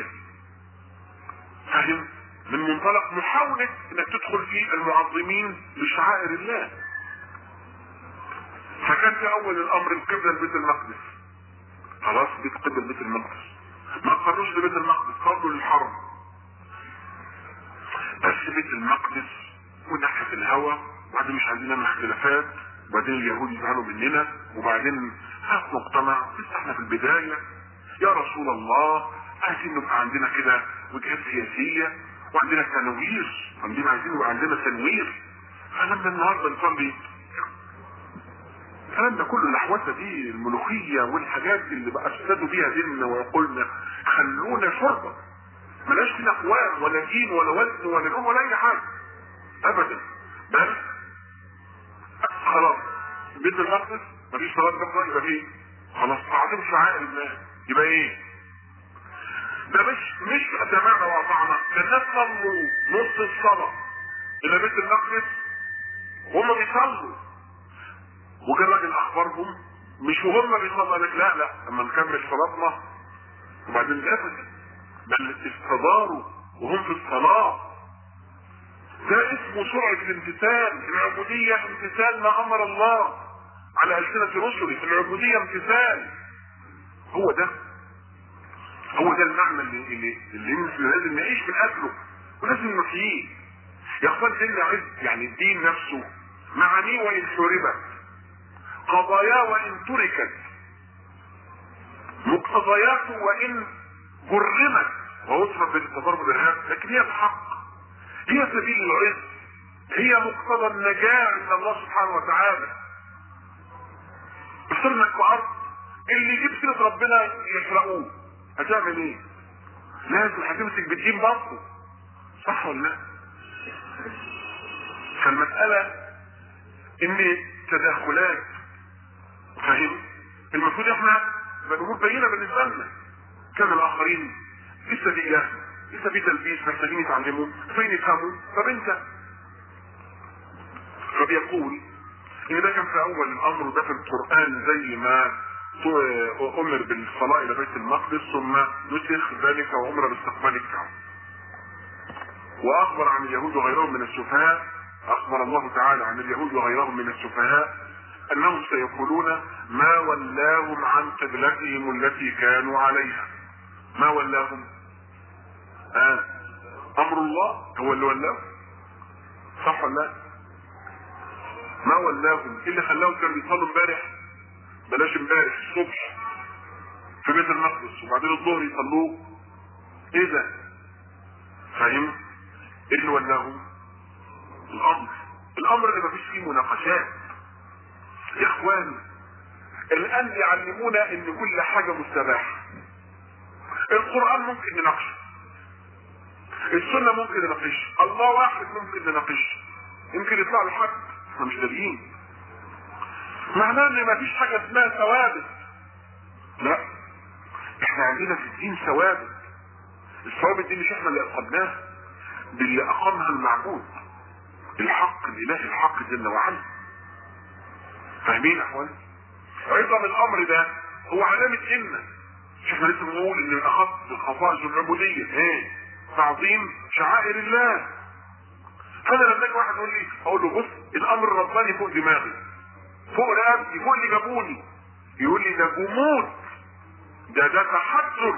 فاهم من منطلق محاولة انك تدخل في المعظمين لشعائر الله فكان في اول الامر القبلة لبيت المقدس خلاص بيت قبل بيت المقدس ما قرروش لبيت المقدس قرروا للحرم بس بيت المقدس وناحية الهوى وبعدين مش عايزين نعمل اختلافات وبعدين اليهود يزعلوا مننا وبعدين هات مقتنع لسه احنا في البداية يا رسول الله عايزين نبقى عندنا كده وجهات سياسية وعندنا تنوير عندنا عايزين يبقى عندنا تنوير فلما النهارده نصلي الكلام ده كله الاحواسه دي الملوخيه والحاجات اللي بقى افسدوا بيها ديننا وعقولنا خلونا شربه ملاش فينا اقوام ولا دين ولا وزن ولا نوم ولا اي حاجه ابدا بل خلاص بيت المقدس مفيش صلاه بكره يبقى فيه خلاص تعظيم شعائر الله يبقى ايه؟ ده مش مش سمعنا واطعنا ده الناس صلوا نص الصلاه الى بيت المقدس وهم بيصلوا وجا راجل اخبرهم مش وهم بيصلوا قال لك لا لا اما نكمل صلاتنا وبعدين ابدا بل استداروا وهم في الصلاه ده اسمه سرعه الامتثال العبوديه امتثال ما امر الله على السنه رسله العبوديه امتثال هو ده هو ده المعنى اللي اللي, اللي لازم نعيش من اجله ولازم نحييه يا اخوان دين عز يعني الدين نفسه معانيه وان شربت قضاياه وان تركت مقتضياته وان جرمت ووصفت بالتضارب والارهاب لكن هي الحق هي سبيل العز هي مقتضى النجاة عند الله سبحانه وتعالى افترض انك في ارض اللي يجيب سيرة ربنا يحرقوه هتعمل ايه؟ لازم هتمسك بالدين برضه صح ولا لا؟ فالمسألة ان تدخلات فاهم؟ المفروض احنا الامور بينه بالنسبه لنا كان الاخرين لسه في جهل لسه في تلبيس محتاجين يتعلموا فين يفهموا طب انت فبيقول ان ده كان في اول الامر وده في القران زي ما امر بالصلاه الى بيت المقدس ثم نسخ ذلك وامر باستقبال الكعبه واخبر عن اليهود وغيرهم من السفهاء اخبر الله تعالى عن اليهود وغيرهم من السفهاء انهم سيقولون ما ولاهم عن قبلتهم التي كانوا عليها ما ولاهم آه. امر الله هو اللي ولاهم صح ولا لا ما ولاهم ايه اللي خلاهم كانوا بيصلوا امبارح بلاش امبارح الصبح في بيت المقدس وبعدين الظهر يصلوه ايه ده فاهم ايه اللي ولاهم الامر الامر اللي مفيش فيه مناقشات يا اخوان الان يعلمونا ان كل حاجه مستباحه القران ممكن نناقشه السنه ممكن نناقشها الله واحد ممكن نناقشه يمكن يطلع له حد احنا مش داريين معناه ان مفيش حاجه اسمها ثوابت لا احنا عندنا في الدين ثوابت الثوابت دي مش احنا اللي اقمناها دي اللي اقامها المعبود الحق الاله الحق جل وعلا فاهمين يا اخوان عظم الامر ده هو علامة ان مش احنا لسه بنقول ان الاخص الخصائص العبودية ايه تعظيم شعائر الله فانا لما اجي واحد يقول لي اقول له بص الامر الرباني فوق دماغي فوق رقبتي فوق اللي جابوني يقول لي ده جمود ده ده تحسر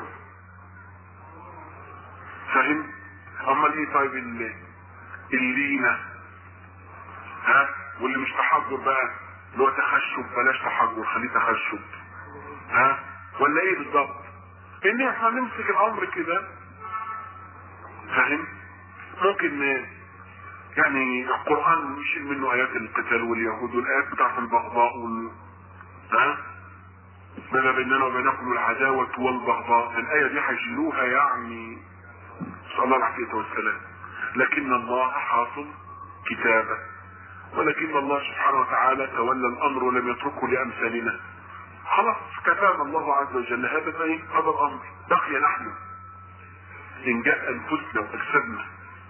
فاهم امال ايه طيب اللي اللينة ها واللي مش تحجر بقى اللي هو تخشب بلاش تحجر خليه تخشب ها ولا ايه بالظبط ان احنا نمسك الامر كده فاهم ممكن يعني القرآن يشيل منه آيات القتال واليهود والآيات بتاعت البغضاء وال ها بدا بيننا وبينكم العداوة والبغضاء الآية دي هيشيلوها يعني نسأل الله العافية والسلام لكن الله حافظ كتابه ولكن الله سبحانه وتعالى تولى الأمر ولم يتركه لأمثالنا خلاص كفانا الله عز وجل هذا ايه هذا الأمر بقي نحن إن جاء أنفسنا وأجسادنا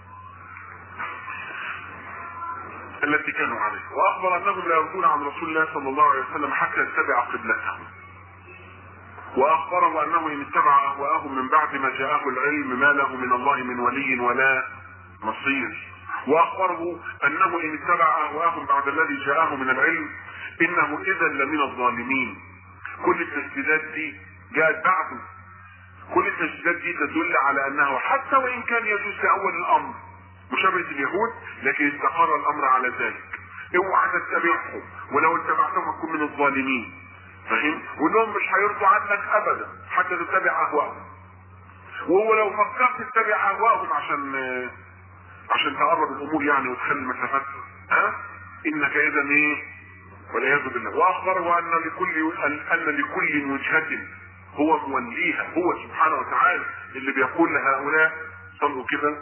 التي كانوا عليها واخبر انهم لا يرضون عن رسول الله صلى الله عليه وسلم حتى يتبع قبلتهم واخبره انه ان اتبع اهواءهم من بعد ما جاءه العلم ما له من الله من ولي ولا نصير واخبره انه ان اتبع اهواءهم بعد الذي جاءه من العلم انه اذا لمن الظالمين كل التسديدات دي جاءت بعده كل التسديدات دي تدل على انه حتى وان كان يجوز في اول الامر مشابهة اليهود لكن استقر الامر على ذلك اوعى تتبعهم ولو اتبعتهم هتكون من الظالمين فاهم وانهم مش هيرضوا عنك ابدا حتى تتبع اهواءهم وهو لو فكرت تتبع اهواءهم عشان عشان تقرب الامور يعني وتخلي المسافات ها انك اذا ايه والعياذ بالله واخبره ان لكل ان لكل وجهه هو موليها هو سبحانه وتعالى اللي بيقول لهؤلاء صلوا كده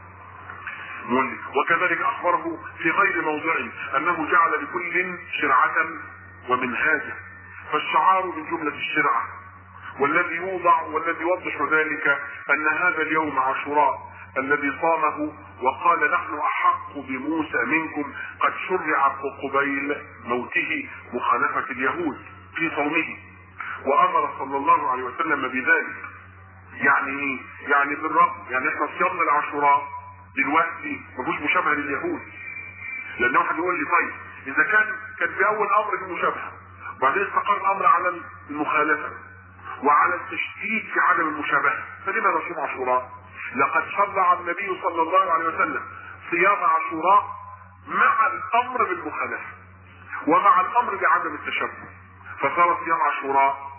مولي وكذلك اخبره في غير موضع انه جعل لكل شرعة ومنهاجا فالشعار من جملة الشرعة والذي يوضع والذي يوضح ذلك ان هذا اليوم عاشوراء الذي صامه وقال نحن احق بموسى منكم قد شرع قبيل موته مخالفة اليهود في صومه وامر صلى الله عليه وسلم بذلك يعني ايه؟ يعني بالرغم يعني احنا صيامنا العاشوراء دلوقتي مفيش مشابهه لليهود لان واحد يقول لي طيب اذا كان كان في اول امر في مشابهه وبعدين استقر الامر على المخالفه وعلى التشديد في عدم المشابهه فلما نصوم عاشوراء لقد شرع النبي صلى الله عليه وسلم صيام عاشوراء مع الامر بالمخالفه ومع الامر بعدم التشبه فصار صيام عاشوراء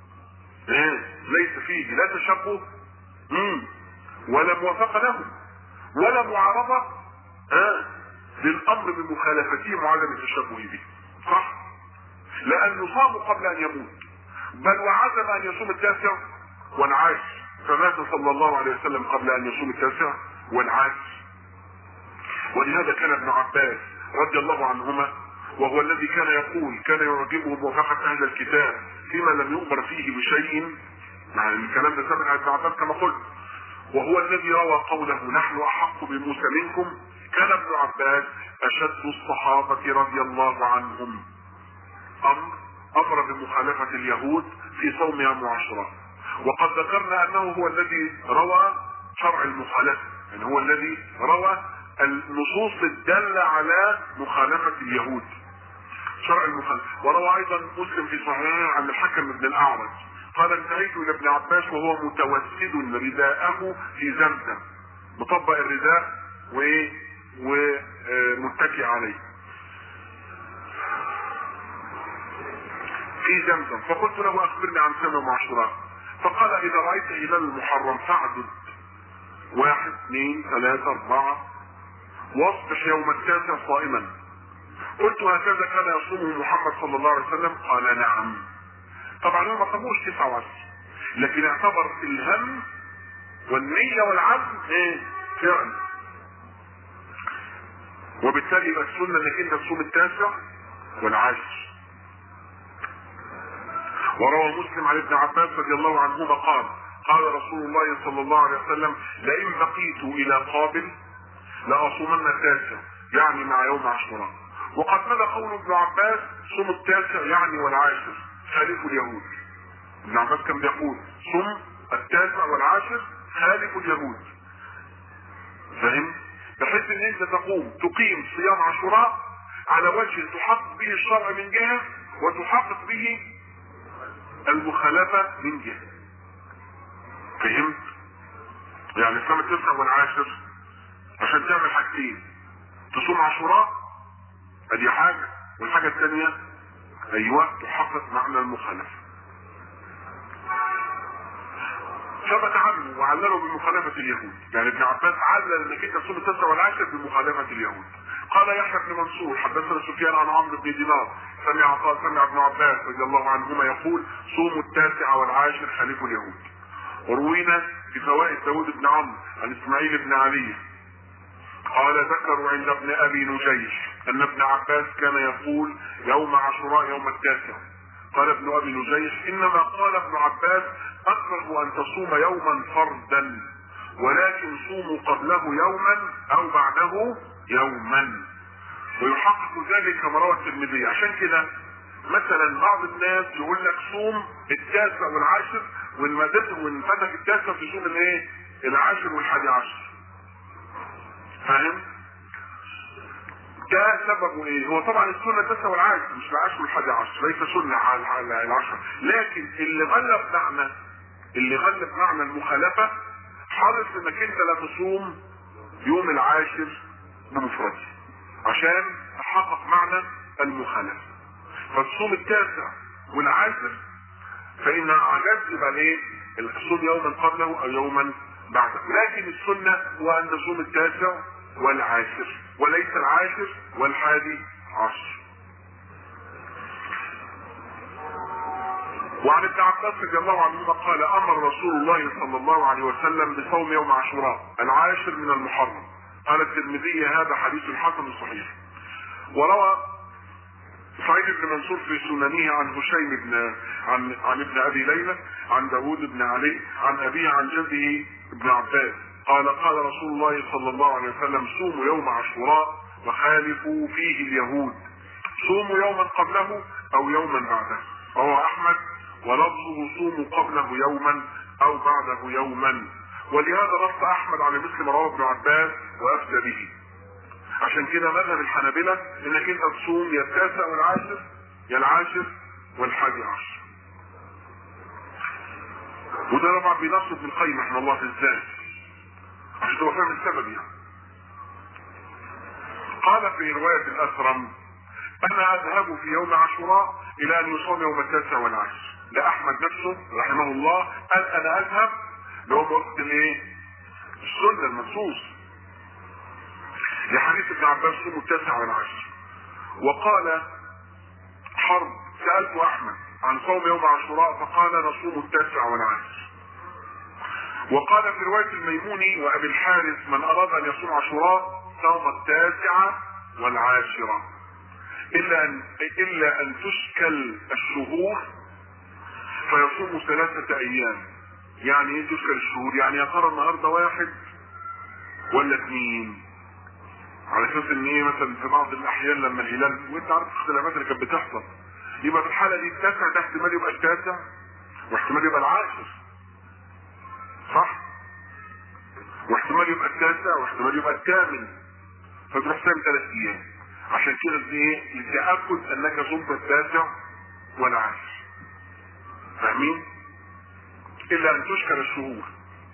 ايه ليس فيه لا تشبه مم. ولا موافقه له ولا معارضة آه للأمر بمخالفتهم وعدم التشبه به صح لأنه صام قبل أن يموت بل وعزم أن يصوم التاسع وانعاش فمات صلى الله عليه وسلم قبل أن يصوم التاسع وانعاش ولهذا كان ابن عباس رضي الله عنهما وهو الذي كان يقول كان يعجبه موافقة أهل الكتاب فيما لم يؤمر فيه بشيء مع الكلام ده سمع ابن عباس كما قلت وهو الذي روى قوله نحن احق بموسى منكم كان ابن عباس اشد الصحابة رضي الله عنهم امر امر بمخالفة اليهود في صوم يوم عاشوراء وقد ذكرنا انه هو الذي روى شرع المخالفة يعني هو الذي روى النصوص الدالة على مخالفة اليهود شرع المخالفة وروى ايضا مسلم في صحيحه عن الحكم بن الاعرج قال انتهيت الى ابن عباس وهو متوسد رداءه في زمزم مطبق الرداء وايه ومتكئ عليه في زمزم فقلت له اخبرني عن سنة عاشوراء فقال اذا رايت هلال المحرم فاعدد واحد اثنين ثلاثة اربعة واصبح يوم التاسع صائما قلت هكذا كان يصومه محمد صلى الله عليه وسلم قال نعم طبعا هو ما صاموش 29 لكن اعتبر الهم والنية والعزم ايه فعل وبالتالي يبقى السنة انك انت تصوم التاسع والعاشر وروى مسلم عن ابن عباس رضي الله عنهما قال قال رسول الله صلى الله عليه وسلم لئن بقيت الى قابل لاصومن التاسع يعني مع يوم عاشوراء وقد مدى قول ابن عباس صوم التاسع يعني والعاشر خالف اليهود ابن عباس كان بيقول صم التاسع والعاشر خالف اليهود فاهم بحيث ان انت تقوم تقيم صيام عاشوراء على وجه تحقق به الشرع من جهة وتحقق به المخالفة من جهة فهمت؟ يعني صوم التسع والعاشر عشان تعمل حاجتين تصوم عاشوراء ادي حاجة والحاجة الثانية ايوه تحقق معنى المخالفة ثبت عنه وعلله بمخالفة اليهود يعني ابن عباس علل انك انت تصوم التسع والعاشر بمخالفة اليهود قال يحيى بن منصور حدثنا سفيان عن عمرو بن دينار سمع عطاء سمع ابن عباس رضي الله عنهما يقول صوموا التاسع والعاشر خليفوا اليهود وروينا في فوائد داود بن عمرو عن اسماعيل بن علي قال ذكروا عند ابن ابي نجيش ان ابن عباس كان يقول يوم عاشوراء يوم التاسع قال ابن ابي نجيش انما قال ابن عباس اكره ان تصوم يوما فردا ولكن صوموا قبله يوما او بعده يوما ويحقق ذلك كما روى الترمذي عشان كده مثلا بعض الناس يقول لك صوم التاسع والعاشر وان ما وان فاتك التاسع تصوم الايه؟ العاشر والحادي عشر. فاهم؟ ده سببه ايه؟ هو طبعا السنه التاسع والعاشر مش العاشر والحادي عشر، ليس سنه على على العشر، لكن اللي غلب معنى اللي غلب معنى المخالفه حرص انك انت لا تصوم يوم العاشر بمفرده عشان تحقق معنى المخالفه. فتصوم التاسع والعاشر فإن عجزت يبقى ايه؟ الصوم يوما قبله أو يوما بعده، لكن السنة هو أن تصوم التاسع والعاشر، وليس العاشر والحادي عشر. وعن ابن عباس رضي الله عنهما قال امر رسول الله صلى الله عليه وسلم بصوم يوم عاشوراء العاشر من المحرم قال الترمذي هذا حديث حسن صحيح وروى سعيد بن منصور في سننه عن هشيم بن عن عن ابن ابي ليلى عن داوود بن علي عن ابيه عن جده ابن عباس قال قال رسول الله صلى الله عليه وسلم صوموا يوم عاشوراء وخالفوا فيه اليهود صوموا يوما قبله او يوما بعده رواه احمد ولفظه صوموا قبله يوما او بعده يوما ولهذا نص احمد على مثل ما رواه ابن عباس وافتى به عشان كده مذهب الحنابلة انك انت تصوم يا التاسع والعاشر يا العاشر والحادي عشر وده طبعا بنص ابن القيم رحمه الله في الذات عشان تبقى فاهم السبب يعني قال في رواية الأسرم أنا أذهب في يوم عاشوراء إلى أن يصوم يوم التاسع والعاشر ده أحمد نفسه رحمه الله قال أنا أذهب لهم وقت الإيه؟ السنة المنصوص لحديث ابن عباس صوم التاسع والعاشر وقال حرب سألت أحمد عن صوم يوم عاشوراء فقال نصوم التاسع والعاشر وقال في رواية الميموني وأبي الحارث من أراد أن يصوم عاشوراء صوم التاسعة والعاشرة إلا أن إلا أن تشكل الشهور فيصوم ثلاثة أيام يعني إيه تشكل الشهور؟ يعني يا ترى النهارده واحد ولا اثنين؟ على اساس ان ايه مثلا في بعض الاحيان لما الهلال وانت عارف الاختلافات اللي كانت بتحصل يبقى في الحاله دي التاسع ده احتمال يبقى التاسع واحتمال يبقى العاشر صح؟ واحتمال يبقى التاسع واحتمال يبقى الثامن فتروح صايم ثلاث ايام عشان كده دي ايه؟ لتاكد انك صمت التاسع والعاشر فاهمين؟ الا ان تشكل الشهور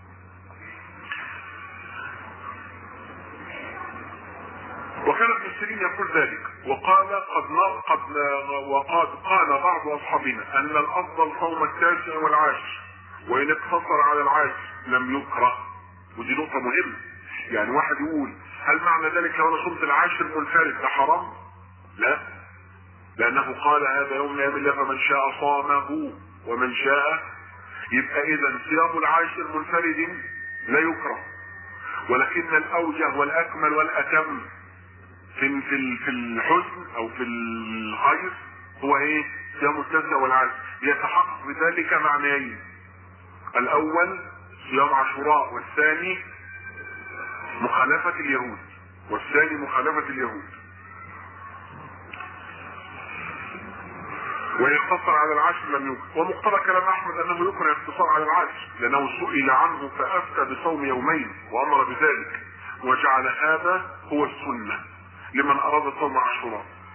وكان ابن سيرين يقول ذلك وقال قد قد وقد قال بعض اصحابنا ان الافضل صوم التاسع والعاشر وان اقتصر على العاشر لم يكره ودي نقطة مهمة يعني واحد يقول هل معنى ذلك لو انا صمت العاشر منفرد ده حرام؟ لا لانه قال هذا يوم لا يمل فمن شاء صامه ومن شاء يبقى اذا صيام العاشر منفرد لا يكره ولكن الاوجه والاكمل والاتم في في في الحزن او في الخير هو ايه؟ صيام التاسع والعاشر يتحقق بذلك معنيين الاول صيام عاشوراء والثاني مخالفة اليهود والثاني مخالفة اليهود ويقتصر على العاشر لم يكن ومقتضى كلام احمد انه يكره الاقتصار على العاشر لانه سئل عنه فافتى بصوم يومين وامر بذلك وجعل هذا هو السنه لمن اراد صوم عاشوراء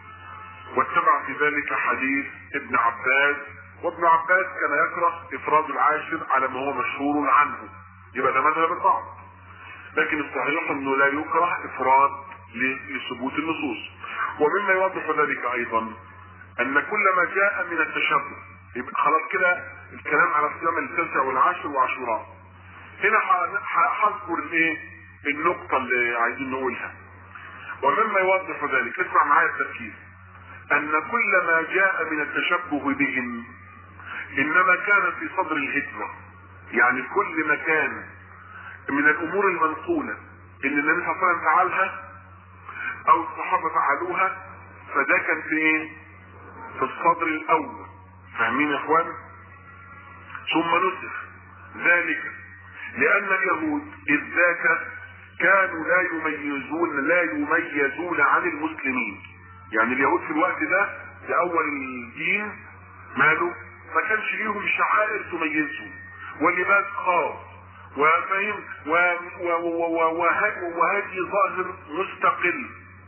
واتبع في ذلك حديث ابن عباس وابن عباس كان يكره افراد العاشر على ما هو مشهور عنه يبقى ده مذهب البعض لكن الصحيح انه لا يكره افراد لثبوت النصوص ومما يوضح ذلك ايضا ان كل ما جاء من التشبه يبقى خلاص كده الكلام على الصيام التاسع والعاشر وعاشوراء هنا هذكر الايه النقطة اللي عايزين نقولها ومما يوضح ذلك اسمع معايا التركيز ان كل ما جاء من التشبه بهم انما كان في صدر الهجرة يعني كل ما كان من الامور المنقولة ان النبي صلى الله عليه وسلم فعلها او الصحابة فعلوها فده كان في ايه في الصدر الاول فاهمين يا اخوان ثم نسخ ذلك لان اليهود اذ ذاك كانوا لا يميزون لا يميزون عن المسلمين يعني اليهود في الوقت ده في اول الدين ماله ما كانش ليهم شعائر تميزهم واللباس خاص وفهم وهدي ظاهر مستقل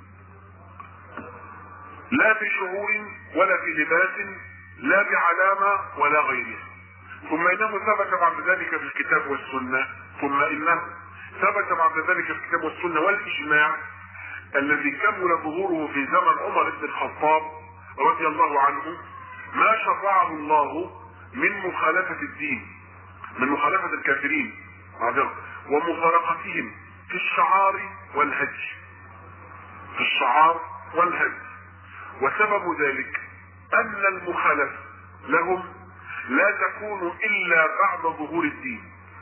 لا في شعور ولا في لباس لا بعلامة ولا غيرها ثم انه ثبت بعد ذلك في الكتاب والسنة ثم انه ثبت بعد ذلك في الكتاب والسنة والاجماع الذي كمل ظهوره في زمن عمر بن الخطاب رضي الله عنه ما شرعه الله من مخالفة الدين من مخالفة الكافرين ومفارقتهم في الشعار والهج في الشعار والهج وسبب ذلك ان المخالفة لهم لا تكون الا بعد ظهور الدين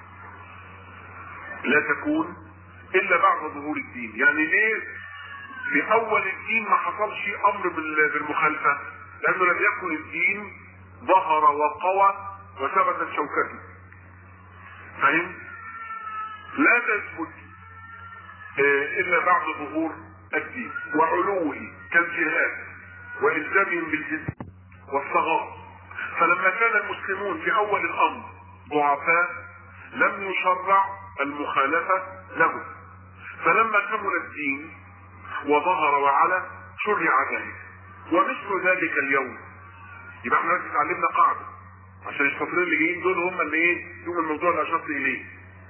لا تكون الا بعد ظهور الدين يعني ليه في اول الدين ما حصلش امر بالمخالفه لانه لم يكن الدين ظهر وقوى وثبتت شوكته فهم لا تثبت الا بعد ظهور الدين وعلوه كالجهاد والزامهم بالجزء والصغار فلما كان المسلمون في اول الامر ضعفاء لم يشرع المخالفة له فلما كمل الدين وظهر وعلى شرع ذلك ومثل ذلك اليوم يبقى احنا دلوقتي اتعلمنا قاعدة عشان الشاطرين اللي جايين دول هم اللي ايه يوم الموضوع اللي اشرت اليه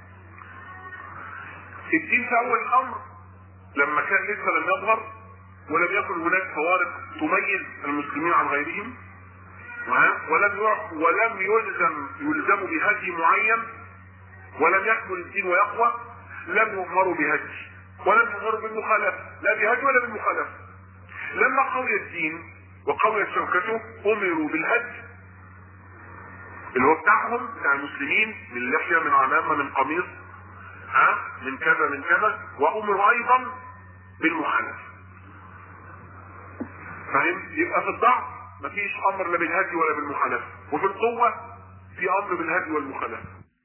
الدين في اول الامر لما كان لسه لم يظهر ولم يكن هناك فوارق تميز المسلمين عن غيرهم ولم ولم يلزم يلزموا بهدي معين ولم يكمل الدين ويقوى لم يؤمروا بهدي ولم يؤمروا بالمخالفه لا بهدي ولا بالمخالفه لما قوي الدين وقويت شوكته امروا بالهدي اللي هو بتاعهم بتاع المسلمين من لحيه من عمامه من قميص ها من كذا من كذا وامروا ايضا بالمخالفه فاهم يبقى في الضعف مفيش امر لا بالهدي ولا بالمخالفه وفي القوه في امر بالهدي والمخالفه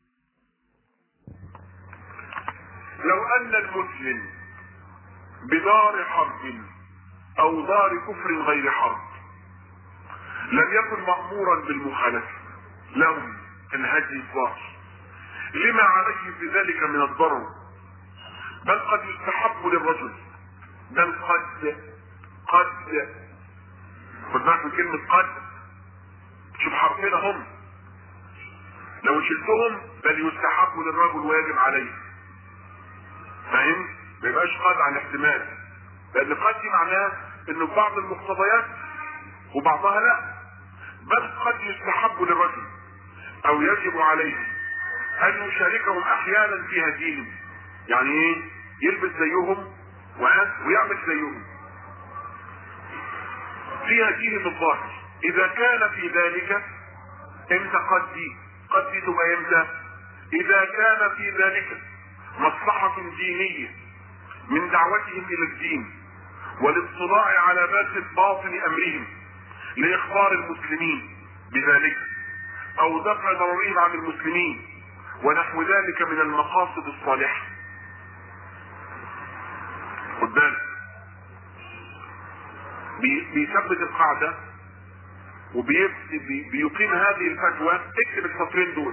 لو ان المسلم بدار حرب او دار كفر غير حرب لم يكن مامورا بالمخالفه لهم الهدي الظاهر لما عليه في ذلك من الضرر بل قد يستحب للرجل بل قد قد خد بالك من كلمة قد شوف حرفين هم لو شلتهم بل يستحب للرجل ويجب عليه فاهم؟ ما يبقاش قد عن احتمال لان قد دي معناه انه بعض المقتضيات وبعضها لا بل قد يستحب للرجل او يجب عليه ان يشاركهم احيانا في هديهم يعني ايه يلبس زيهم ويعمل زيهم في هديهم الظاهر اذا كان في ذلك امتى قد دي قد دي تبقى امتى اذا كان في ذلك مصلحة دينية من دعوتهم الى الدين والاطلاع على باطن امرهم لاخبار المسلمين بذلك او دفع ضررهم عن المسلمين ونحو ذلك من المقاصد الصالحة خد بالك بيثبت القاعدة وبيقيم هذه الفتوى اكتب السطرين دول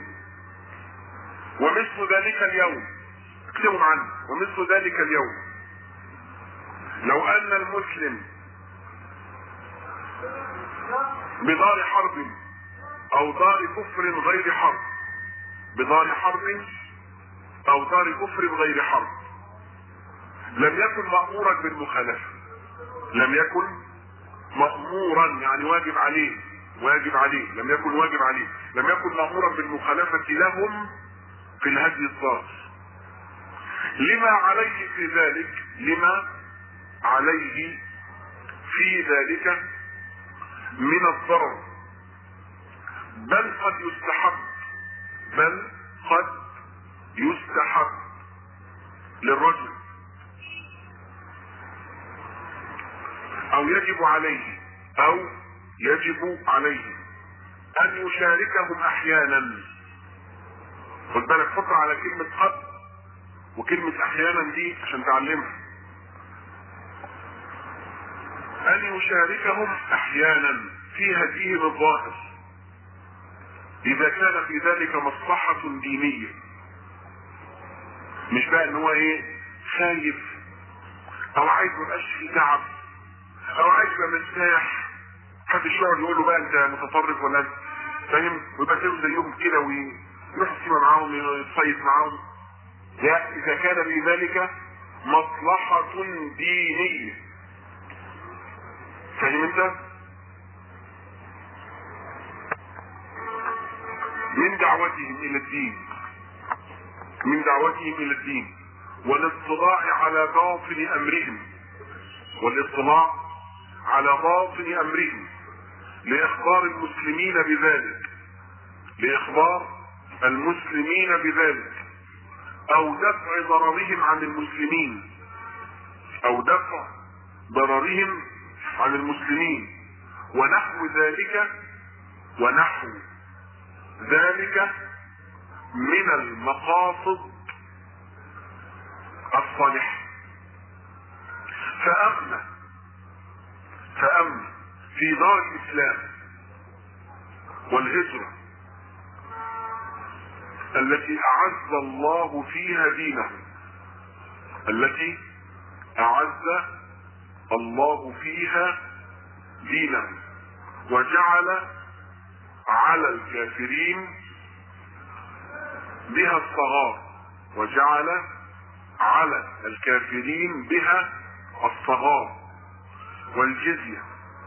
ومثل ذلك اليوم اكتبوا عنه ومثل ذلك اليوم لو ان المسلم بدار حرب او دار كفر غير حرب بدار حرب او دار كفر غير حرب لم يكن مأمورا بالمخالفة لم يكن مأمورا يعني واجب عليه واجب عليه لم يكن واجب عليه لم يكن مأمورا بالمخالفة لهم في الهدي الظاهر لما عليه في ذلك لما عليه في ذلك من الضرر بل قد يستحب بل قد يستحب للرجل او يجب عليه او يجب عليه ان يشاركهم احيانا خد بالك فكر على كلمة قد وكلمة احيانا دي عشان تعلمها ان يشاركهم احيانا في هديهم الظاهر اذا كان في ذلك مصلحة دينية مش بقى ان هو ايه خايف او عايز مبقاش في تعب او عايز يبقى مرتاح محدش يقعد يقول له بقى انت متطرف ولا انت فاهم ويبقى كده زيهم كده ويروح السيما معاهم يصيف معاهم لا اذا كان في ذلك مصلحة دينية فاهم انت؟ من دعوتهم الى الدين من دعوتهم الى الدين والاطلاع على باطن امرهم والاطلاع على باطن امرهم لاخبار المسلمين بذلك لاخبار المسلمين بذلك او دفع ضررهم عن المسلمين او دفع ضررهم عن المسلمين ونحو ذلك ونحو ذلك من المقاصد الصالحة فأمن فأمن في دار الإسلام والهجرة التي أعز الله فيها دينه التي أعز الله فيها دينه وجعل على الكافرين بها الصغار وجعل على الكافرين بها الصغار والجزية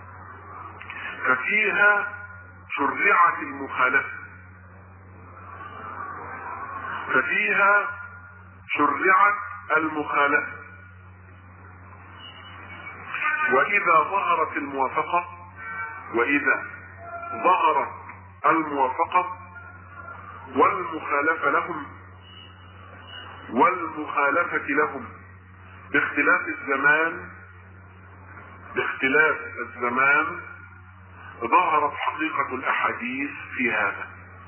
ففيها شرعت المخالفة ففيها شرعت المخالفة وإذا ظهرت الموافقة وإذا ظهرت الموافقة والمخالفة لهم والمخالفة لهم باختلاف الزمان باختلاف الزمان ظهرت حقيقة الأحاديث في هذا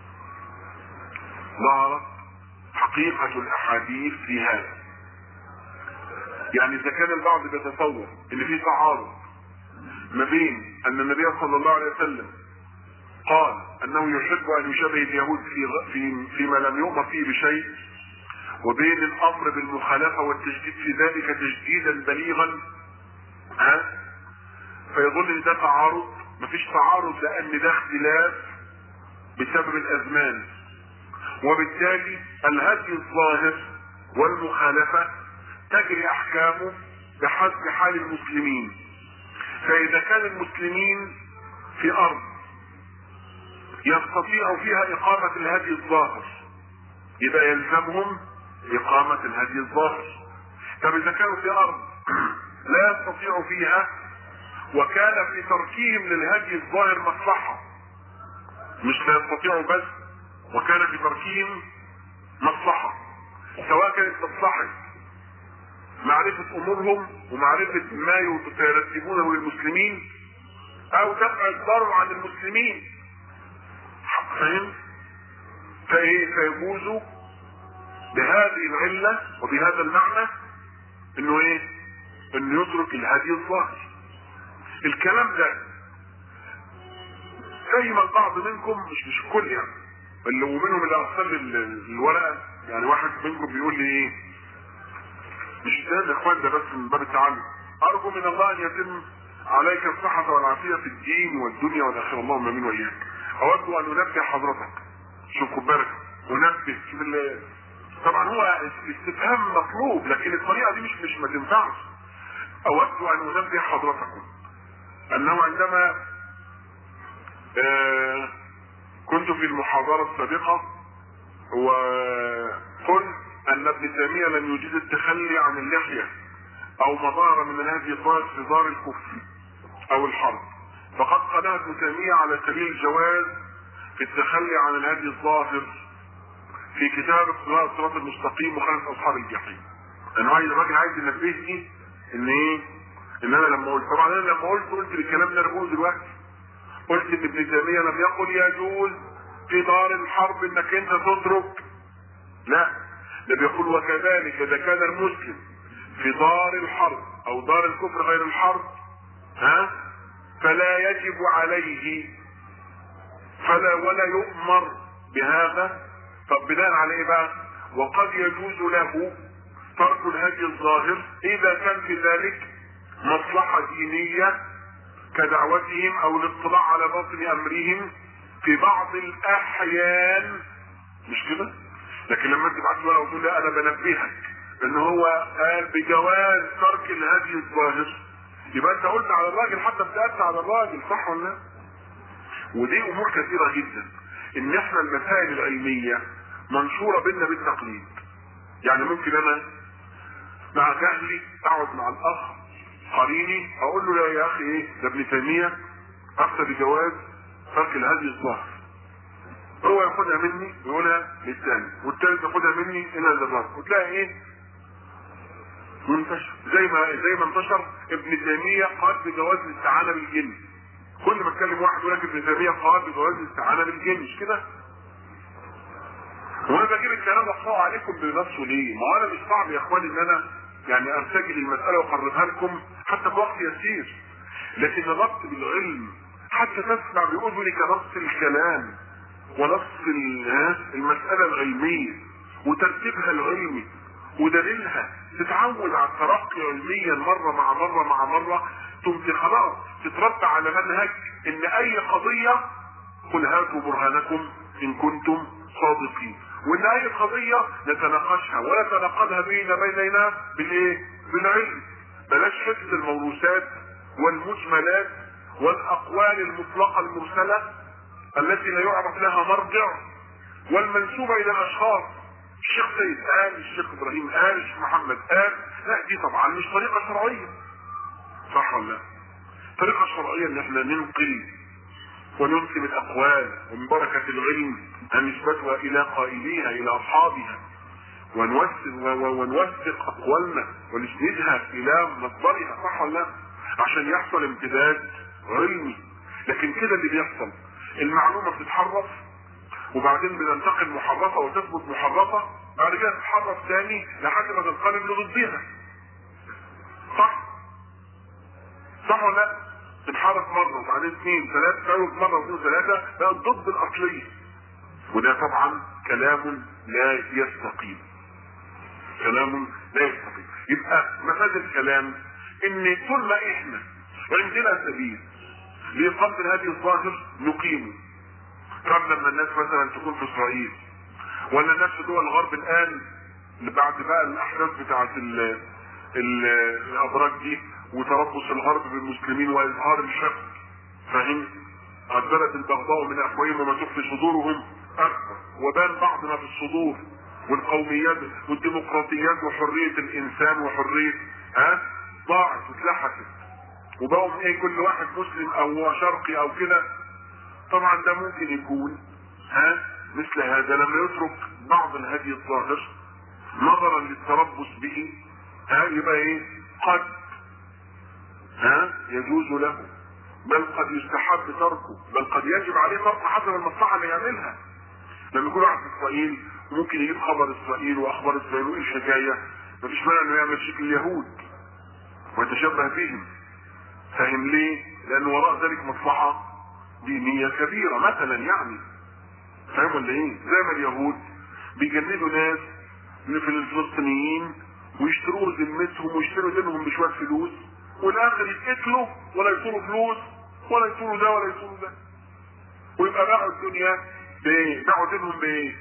ظهرت حقيقة الأحاديث في هذا يعني إذا كان البعض بيتصور إن في تعارض ما بين أن النبي صلى الله عليه وسلم قال انه يحب ان يشبه اليهود في في فيما لم يؤمر فيه بشيء وبين الامر بالمخالفه والتجديد في ذلك تجديدا بليغا ها فيظن ان ده تعارض مفيش تعارض لان ده اختلاف بسبب الازمان وبالتالي الهدي الظاهر والمخالفه تجري احكامه بحسب حال المسلمين فاذا كان المسلمين في ارض يستطيع فيها إقامة الهدي الظاهر يبقى يلزمهم إقامة الهدي الظاهر طب إذا كانوا في أرض لا يستطيع فيها وكان في تركهم للهدي الظاهر مصلحة مش لا يستطيعوا بس وكان في تركهم مصلحة سواء كانت مصلحة معرفة أمورهم ومعرفة ما يرتبونه للمسلمين أو دفع الضرر عن المسلمين فاهم فايه فيجوز بهذه العلة وبهذا المعنى انه ايه انه يترك الهدي الظاهر الكلام ده فهم البعض منكم مش مش الكل يعني اللي ومنهم اللي ارسل لي الورقه يعني واحد منكم بيقول لي ايه مش ده الاخوان ده بس من باب التعلم ارجو من الله ان يتم عليك الصحة والعافية في الدين والدنيا والآخرة اللهم امين وإياك أود أن أنبه حضرتك شوف خد بالك أنبه شوف ال- طبعا هو استفهام مطلوب لكن الطريقة دي مش مش ما تنفعش أود أن أنبه حضرتكم أنه عندما آه كنت في المحاضرة السابقة وقلت أن ابن تيمية لم يجيز التخلي عن اللحية أو مظاهر من هذه الظاهر في دار الكفر أو الحرب فقد قناه ابن تيمية على سبيل الجواز في التخلي عن الهدي الظاهر في كتاب اقتضاء الصراط المستقيم وخلف أصحاب الجحيم. أنا عايز الراجل عايز ينبهني إن إيه؟ إن أنا لما قلت طبعا أنا لما قلت قلت الكلام اللي أنا بقوله دلوقتي قلت ان ابن تيميه لم يقل يجوز في دار الحرب انك انت تترك لا ده بيقول وكذلك اذا كان المسلم في دار الحرب او دار الكفر غير الحرب ها فلا يجب عليه فلا ولا يؤمر بهذا طب بناء على ايه بقى وقد يجوز له ترك الهدي الظاهر اذا كان في ذلك مصلحه دينيه كدعوتهم او الاطلاع على باطن امرهم في بعض الاحيان مش كده لكن لما انت تبعت له وتقول لا انا بنبهك ان هو قال بجواز ترك الهدي الظاهر يبقى انت قلت على الراجل حتى بتأتى على الراجل صح ولا لا؟ ودي امور كثيره جدا ان احنا المسائل العلميه منشوره بينا بالتقليد يعني ممكن انا مع جهلي اقعد مع الاخ قريني اقول له لا يا اخي ايه ده ابن تيميه افتى بجواز ترك الهدي الظاهر هو ياخدها مني ويقولها للثاني والثالث ياخدها مني الى الرابع وتلاقي ايه منتشر زي ما زي ما انتشر ابن تيميه قال بجواز الاستعانه بالجن كل ما اتكلم واحد يقول لك ابن تيميه قال بجواز الاستعانه بالجن مش كده؟ وانا بجيب الكلام ده عليكم بنفسه ليه؟ ما هو انا مش صعب يا اخواني ان انا يعني ارتجل المساله واقربها لكم حتى في وقت يسير لكن الربط بالعلم حتى تسمع باذنك نص الكلام ونص ال- ها، المساله العلميه وترتيبها العلمي ودليلها تتعود على الترقي علميا مره مع مره مع مره ثم خلاص تتربى على منهج ان اي قضيه قل هاتوا برهانكم ان كنتم صادقين وان اي قضيه نتناقشها ولا نتناقضها بين بيننا بالايه؟ بالعلم بلاش حفظ الموروثات والمجملات والاقوال المطلقه المرسله التي لا يعرف لها مرجع والمنسوبه الى الاشخاص الشيخ سيد قال الشيخ ابراهيم قال الشيخ محمد قال لا دي طبعا مش طريقه شرعيه صح ولا لا؟ الطريقه الشرعيه ان احنا ننقل وننسب الاقوال ومن بركه العلم ان نسبتها الى قائليها الى اصحابها ونوثق ونوثق اقوالنا ونسندها الى مصدرها صح ولا لا؟ عشان يحصل امتداد علمي لكن كده اللي بيحصل المعلومه بتتحرف وبعدين بننتقل محرفه وتثبت محرفه بعد كده تتحرف تاني لحد ما تنقلب لضدها صح صح ولا لا؟ تتحرك مره وبعدين اثنين ثلاثه ثالث مره واثنين ثلاثه بقت ضد الاصليه وده طبعا كلام لا يستقيم كلام لا يستقيم يبقى مفاد الكلام ان طول ما احنا عندنا سبيل لإقامة هذه الظاهر نقيمه قبل لما الناس مثلا تكون في اسرائيل ولا الناس في دول الغرب الان بعد بقى الاحداث بتاعت ال ال الابراج دي وتربص الغرب بالمسلمين واظهار الشك فاهم قد بدت البغضاء من افواههم وما تخفي صدورهم اكبر وبان بعض ما في الصدور والقوميات والديمقراطيات وحريه الانسان وحريه ها ضاعت واتلحست وبقوا ايه كل واحد مسلم او شرقي او كده طبعا ده ممكن يكون ها مثل هذا لما يترك بعض الهدي الظاهر نظرا للتربص به ها يبقى ايه قد ها يجوز له بل قد يستحب تركه بل قد يجب عليه تركه حسب المصلحه اللي يعملها لما يكون واحد في اسرائيل وممكن يجيب خبر اسرائيل واخبار اسرائيل وايه الحكايه مفيش مانع انه يعمل شكل اليهود ويتشبه بهم فاهم ليه؟ لان وراء ذلك مصلحه دينيه كبيره مثلا يعني فاهم ولا ايه؟ زي ما اليهود بيجندوا ناس من الفلسطينيين ويشتروا ذمتهم ويشتروا دينهم بشويه فلوس والاخر يتقتلوا ولا يصولوا فلوس ولا يصولوا ده ولا يصولوا ده ويبقى باعوا الدنيا بايه؟ باعوا دينهم بايه؟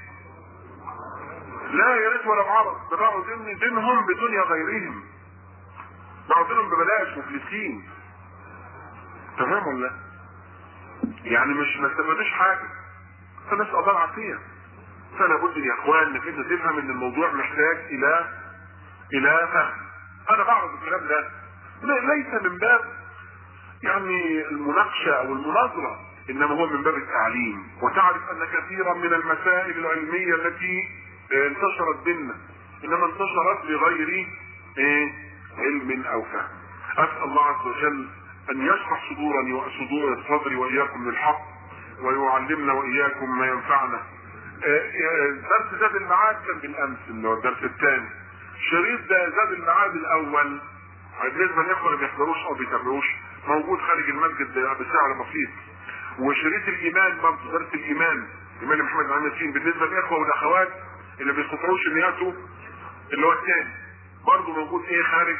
لا يا ريت ولا بعرض ده باعوا دين دينهم بدنيا غيرهم باعوا دينهم ببلاش مفلسين تمام ولا لا؟ يعني مش ما استفادوش حاجه فنسال الله العافيه فلا بد يا اخوان انك انت تفهم ان الموضوع محتاج الى الى فهم انا بعرض الكلام ده ليس من باب يعني المناقشه او المناظره انما هو من باب التعليم وتعرف ان كثيرا من المسائل العلميه التي انتشرت بيننا انما انتشرت بغير ايه علم او فهم اسال الله عز وجل ان يشرح صدورني وصدور صدري واياكم للحق ويعلمنا واياكم ما ينفعنا درس زاد المعاد كان بالامس اللي هو الدرس الثاني شريط ده زاد المعاد الاول بالنسبه للاخوه اللي ما بيحضروش او بيتابعوش موجود خارج المسجد بسعر بسيط وشريط الايمان برضه درس الايمان ايمان محمد عامل بالنسبه للاخوه والاخوات اللي بيستطيعوش ان ياتوا اللي هو الثاني برضه موجود ايه خارج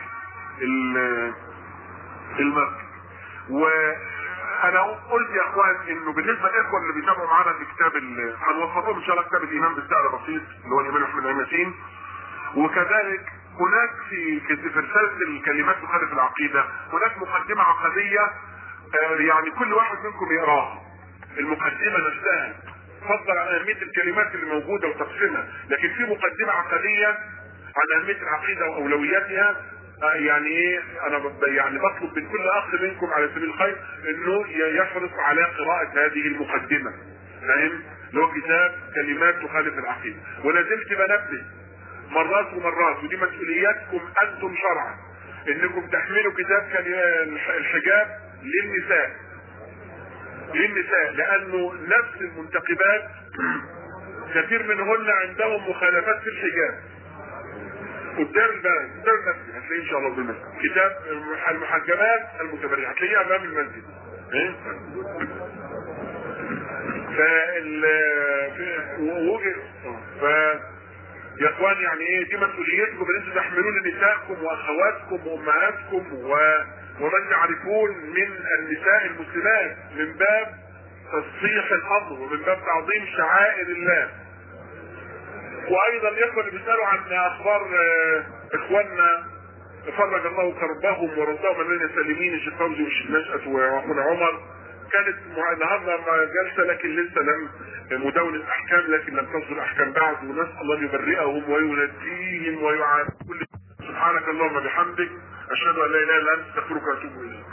المسجد وانا قلت يا اخوان انه بالنسبه للاخوه اللي بيتابعوا معانا في كتاب هنوصفهم ان شاء الله كتاب الايمان بالسعر بسيط اللي هو الايمان محمد عامل وكذلك هناك في في رساله الكلمات تخالف العقيده هناك مقدمه عقديه يعني كل واحد منكم يقراها المقدمه نفسها فضل عن اهميه الكلمات اللي موجوده وتقسيمها لكن في مقدمه عقديه عن اهميه العقيده واولوياتها يعني ايه انا يعني بطلب من كل اخ منكم على سبيل الخير انه يحرص على قراءه هذه المقدمه فاهم؟ اللي هو كتاب كلمات تخالف العقيده ولا زلت بنبه مرات ومرات ودي مسؤولياتكم انتم شرعا انكم تحملوا كتاب الحجاب للنساء للنساء لانه نفس المنتقبات كثير منهن عندهم مخالفات في الحجاب قدام البلد قدام المسجد هتلاقيه ان شاء الله قدام المسجد كتاب المحجبات المتبرعه هتلاقيه امام المسجد ايه فال وجد ف يا اخوان يعني ايه دي مسؤوليتكم ان انتم تحملون نسائكم واخواتكم وامهاتكم و... ومن تعرفون من النساء المسلمات من باب تصحيح الامر ومن باب تعظيم شعائر الله وايضا الاخوه اللي بيسالوا عن اخبار اخواننا فرج الله كربهم ورزقهم من سالمين الشيخ فوزي والشيخ نشأت واخونا عمر كانت النهارده جلسه لكن لسه لم مدون الاحكام لكن لم تصدر الاحكام بعد ونسال الله ان يبرئهم وينجيهم ويعافي كل سبحانك اللهم بحمدك اشهد ان لا اله الا انت استغفرك واتوب اليك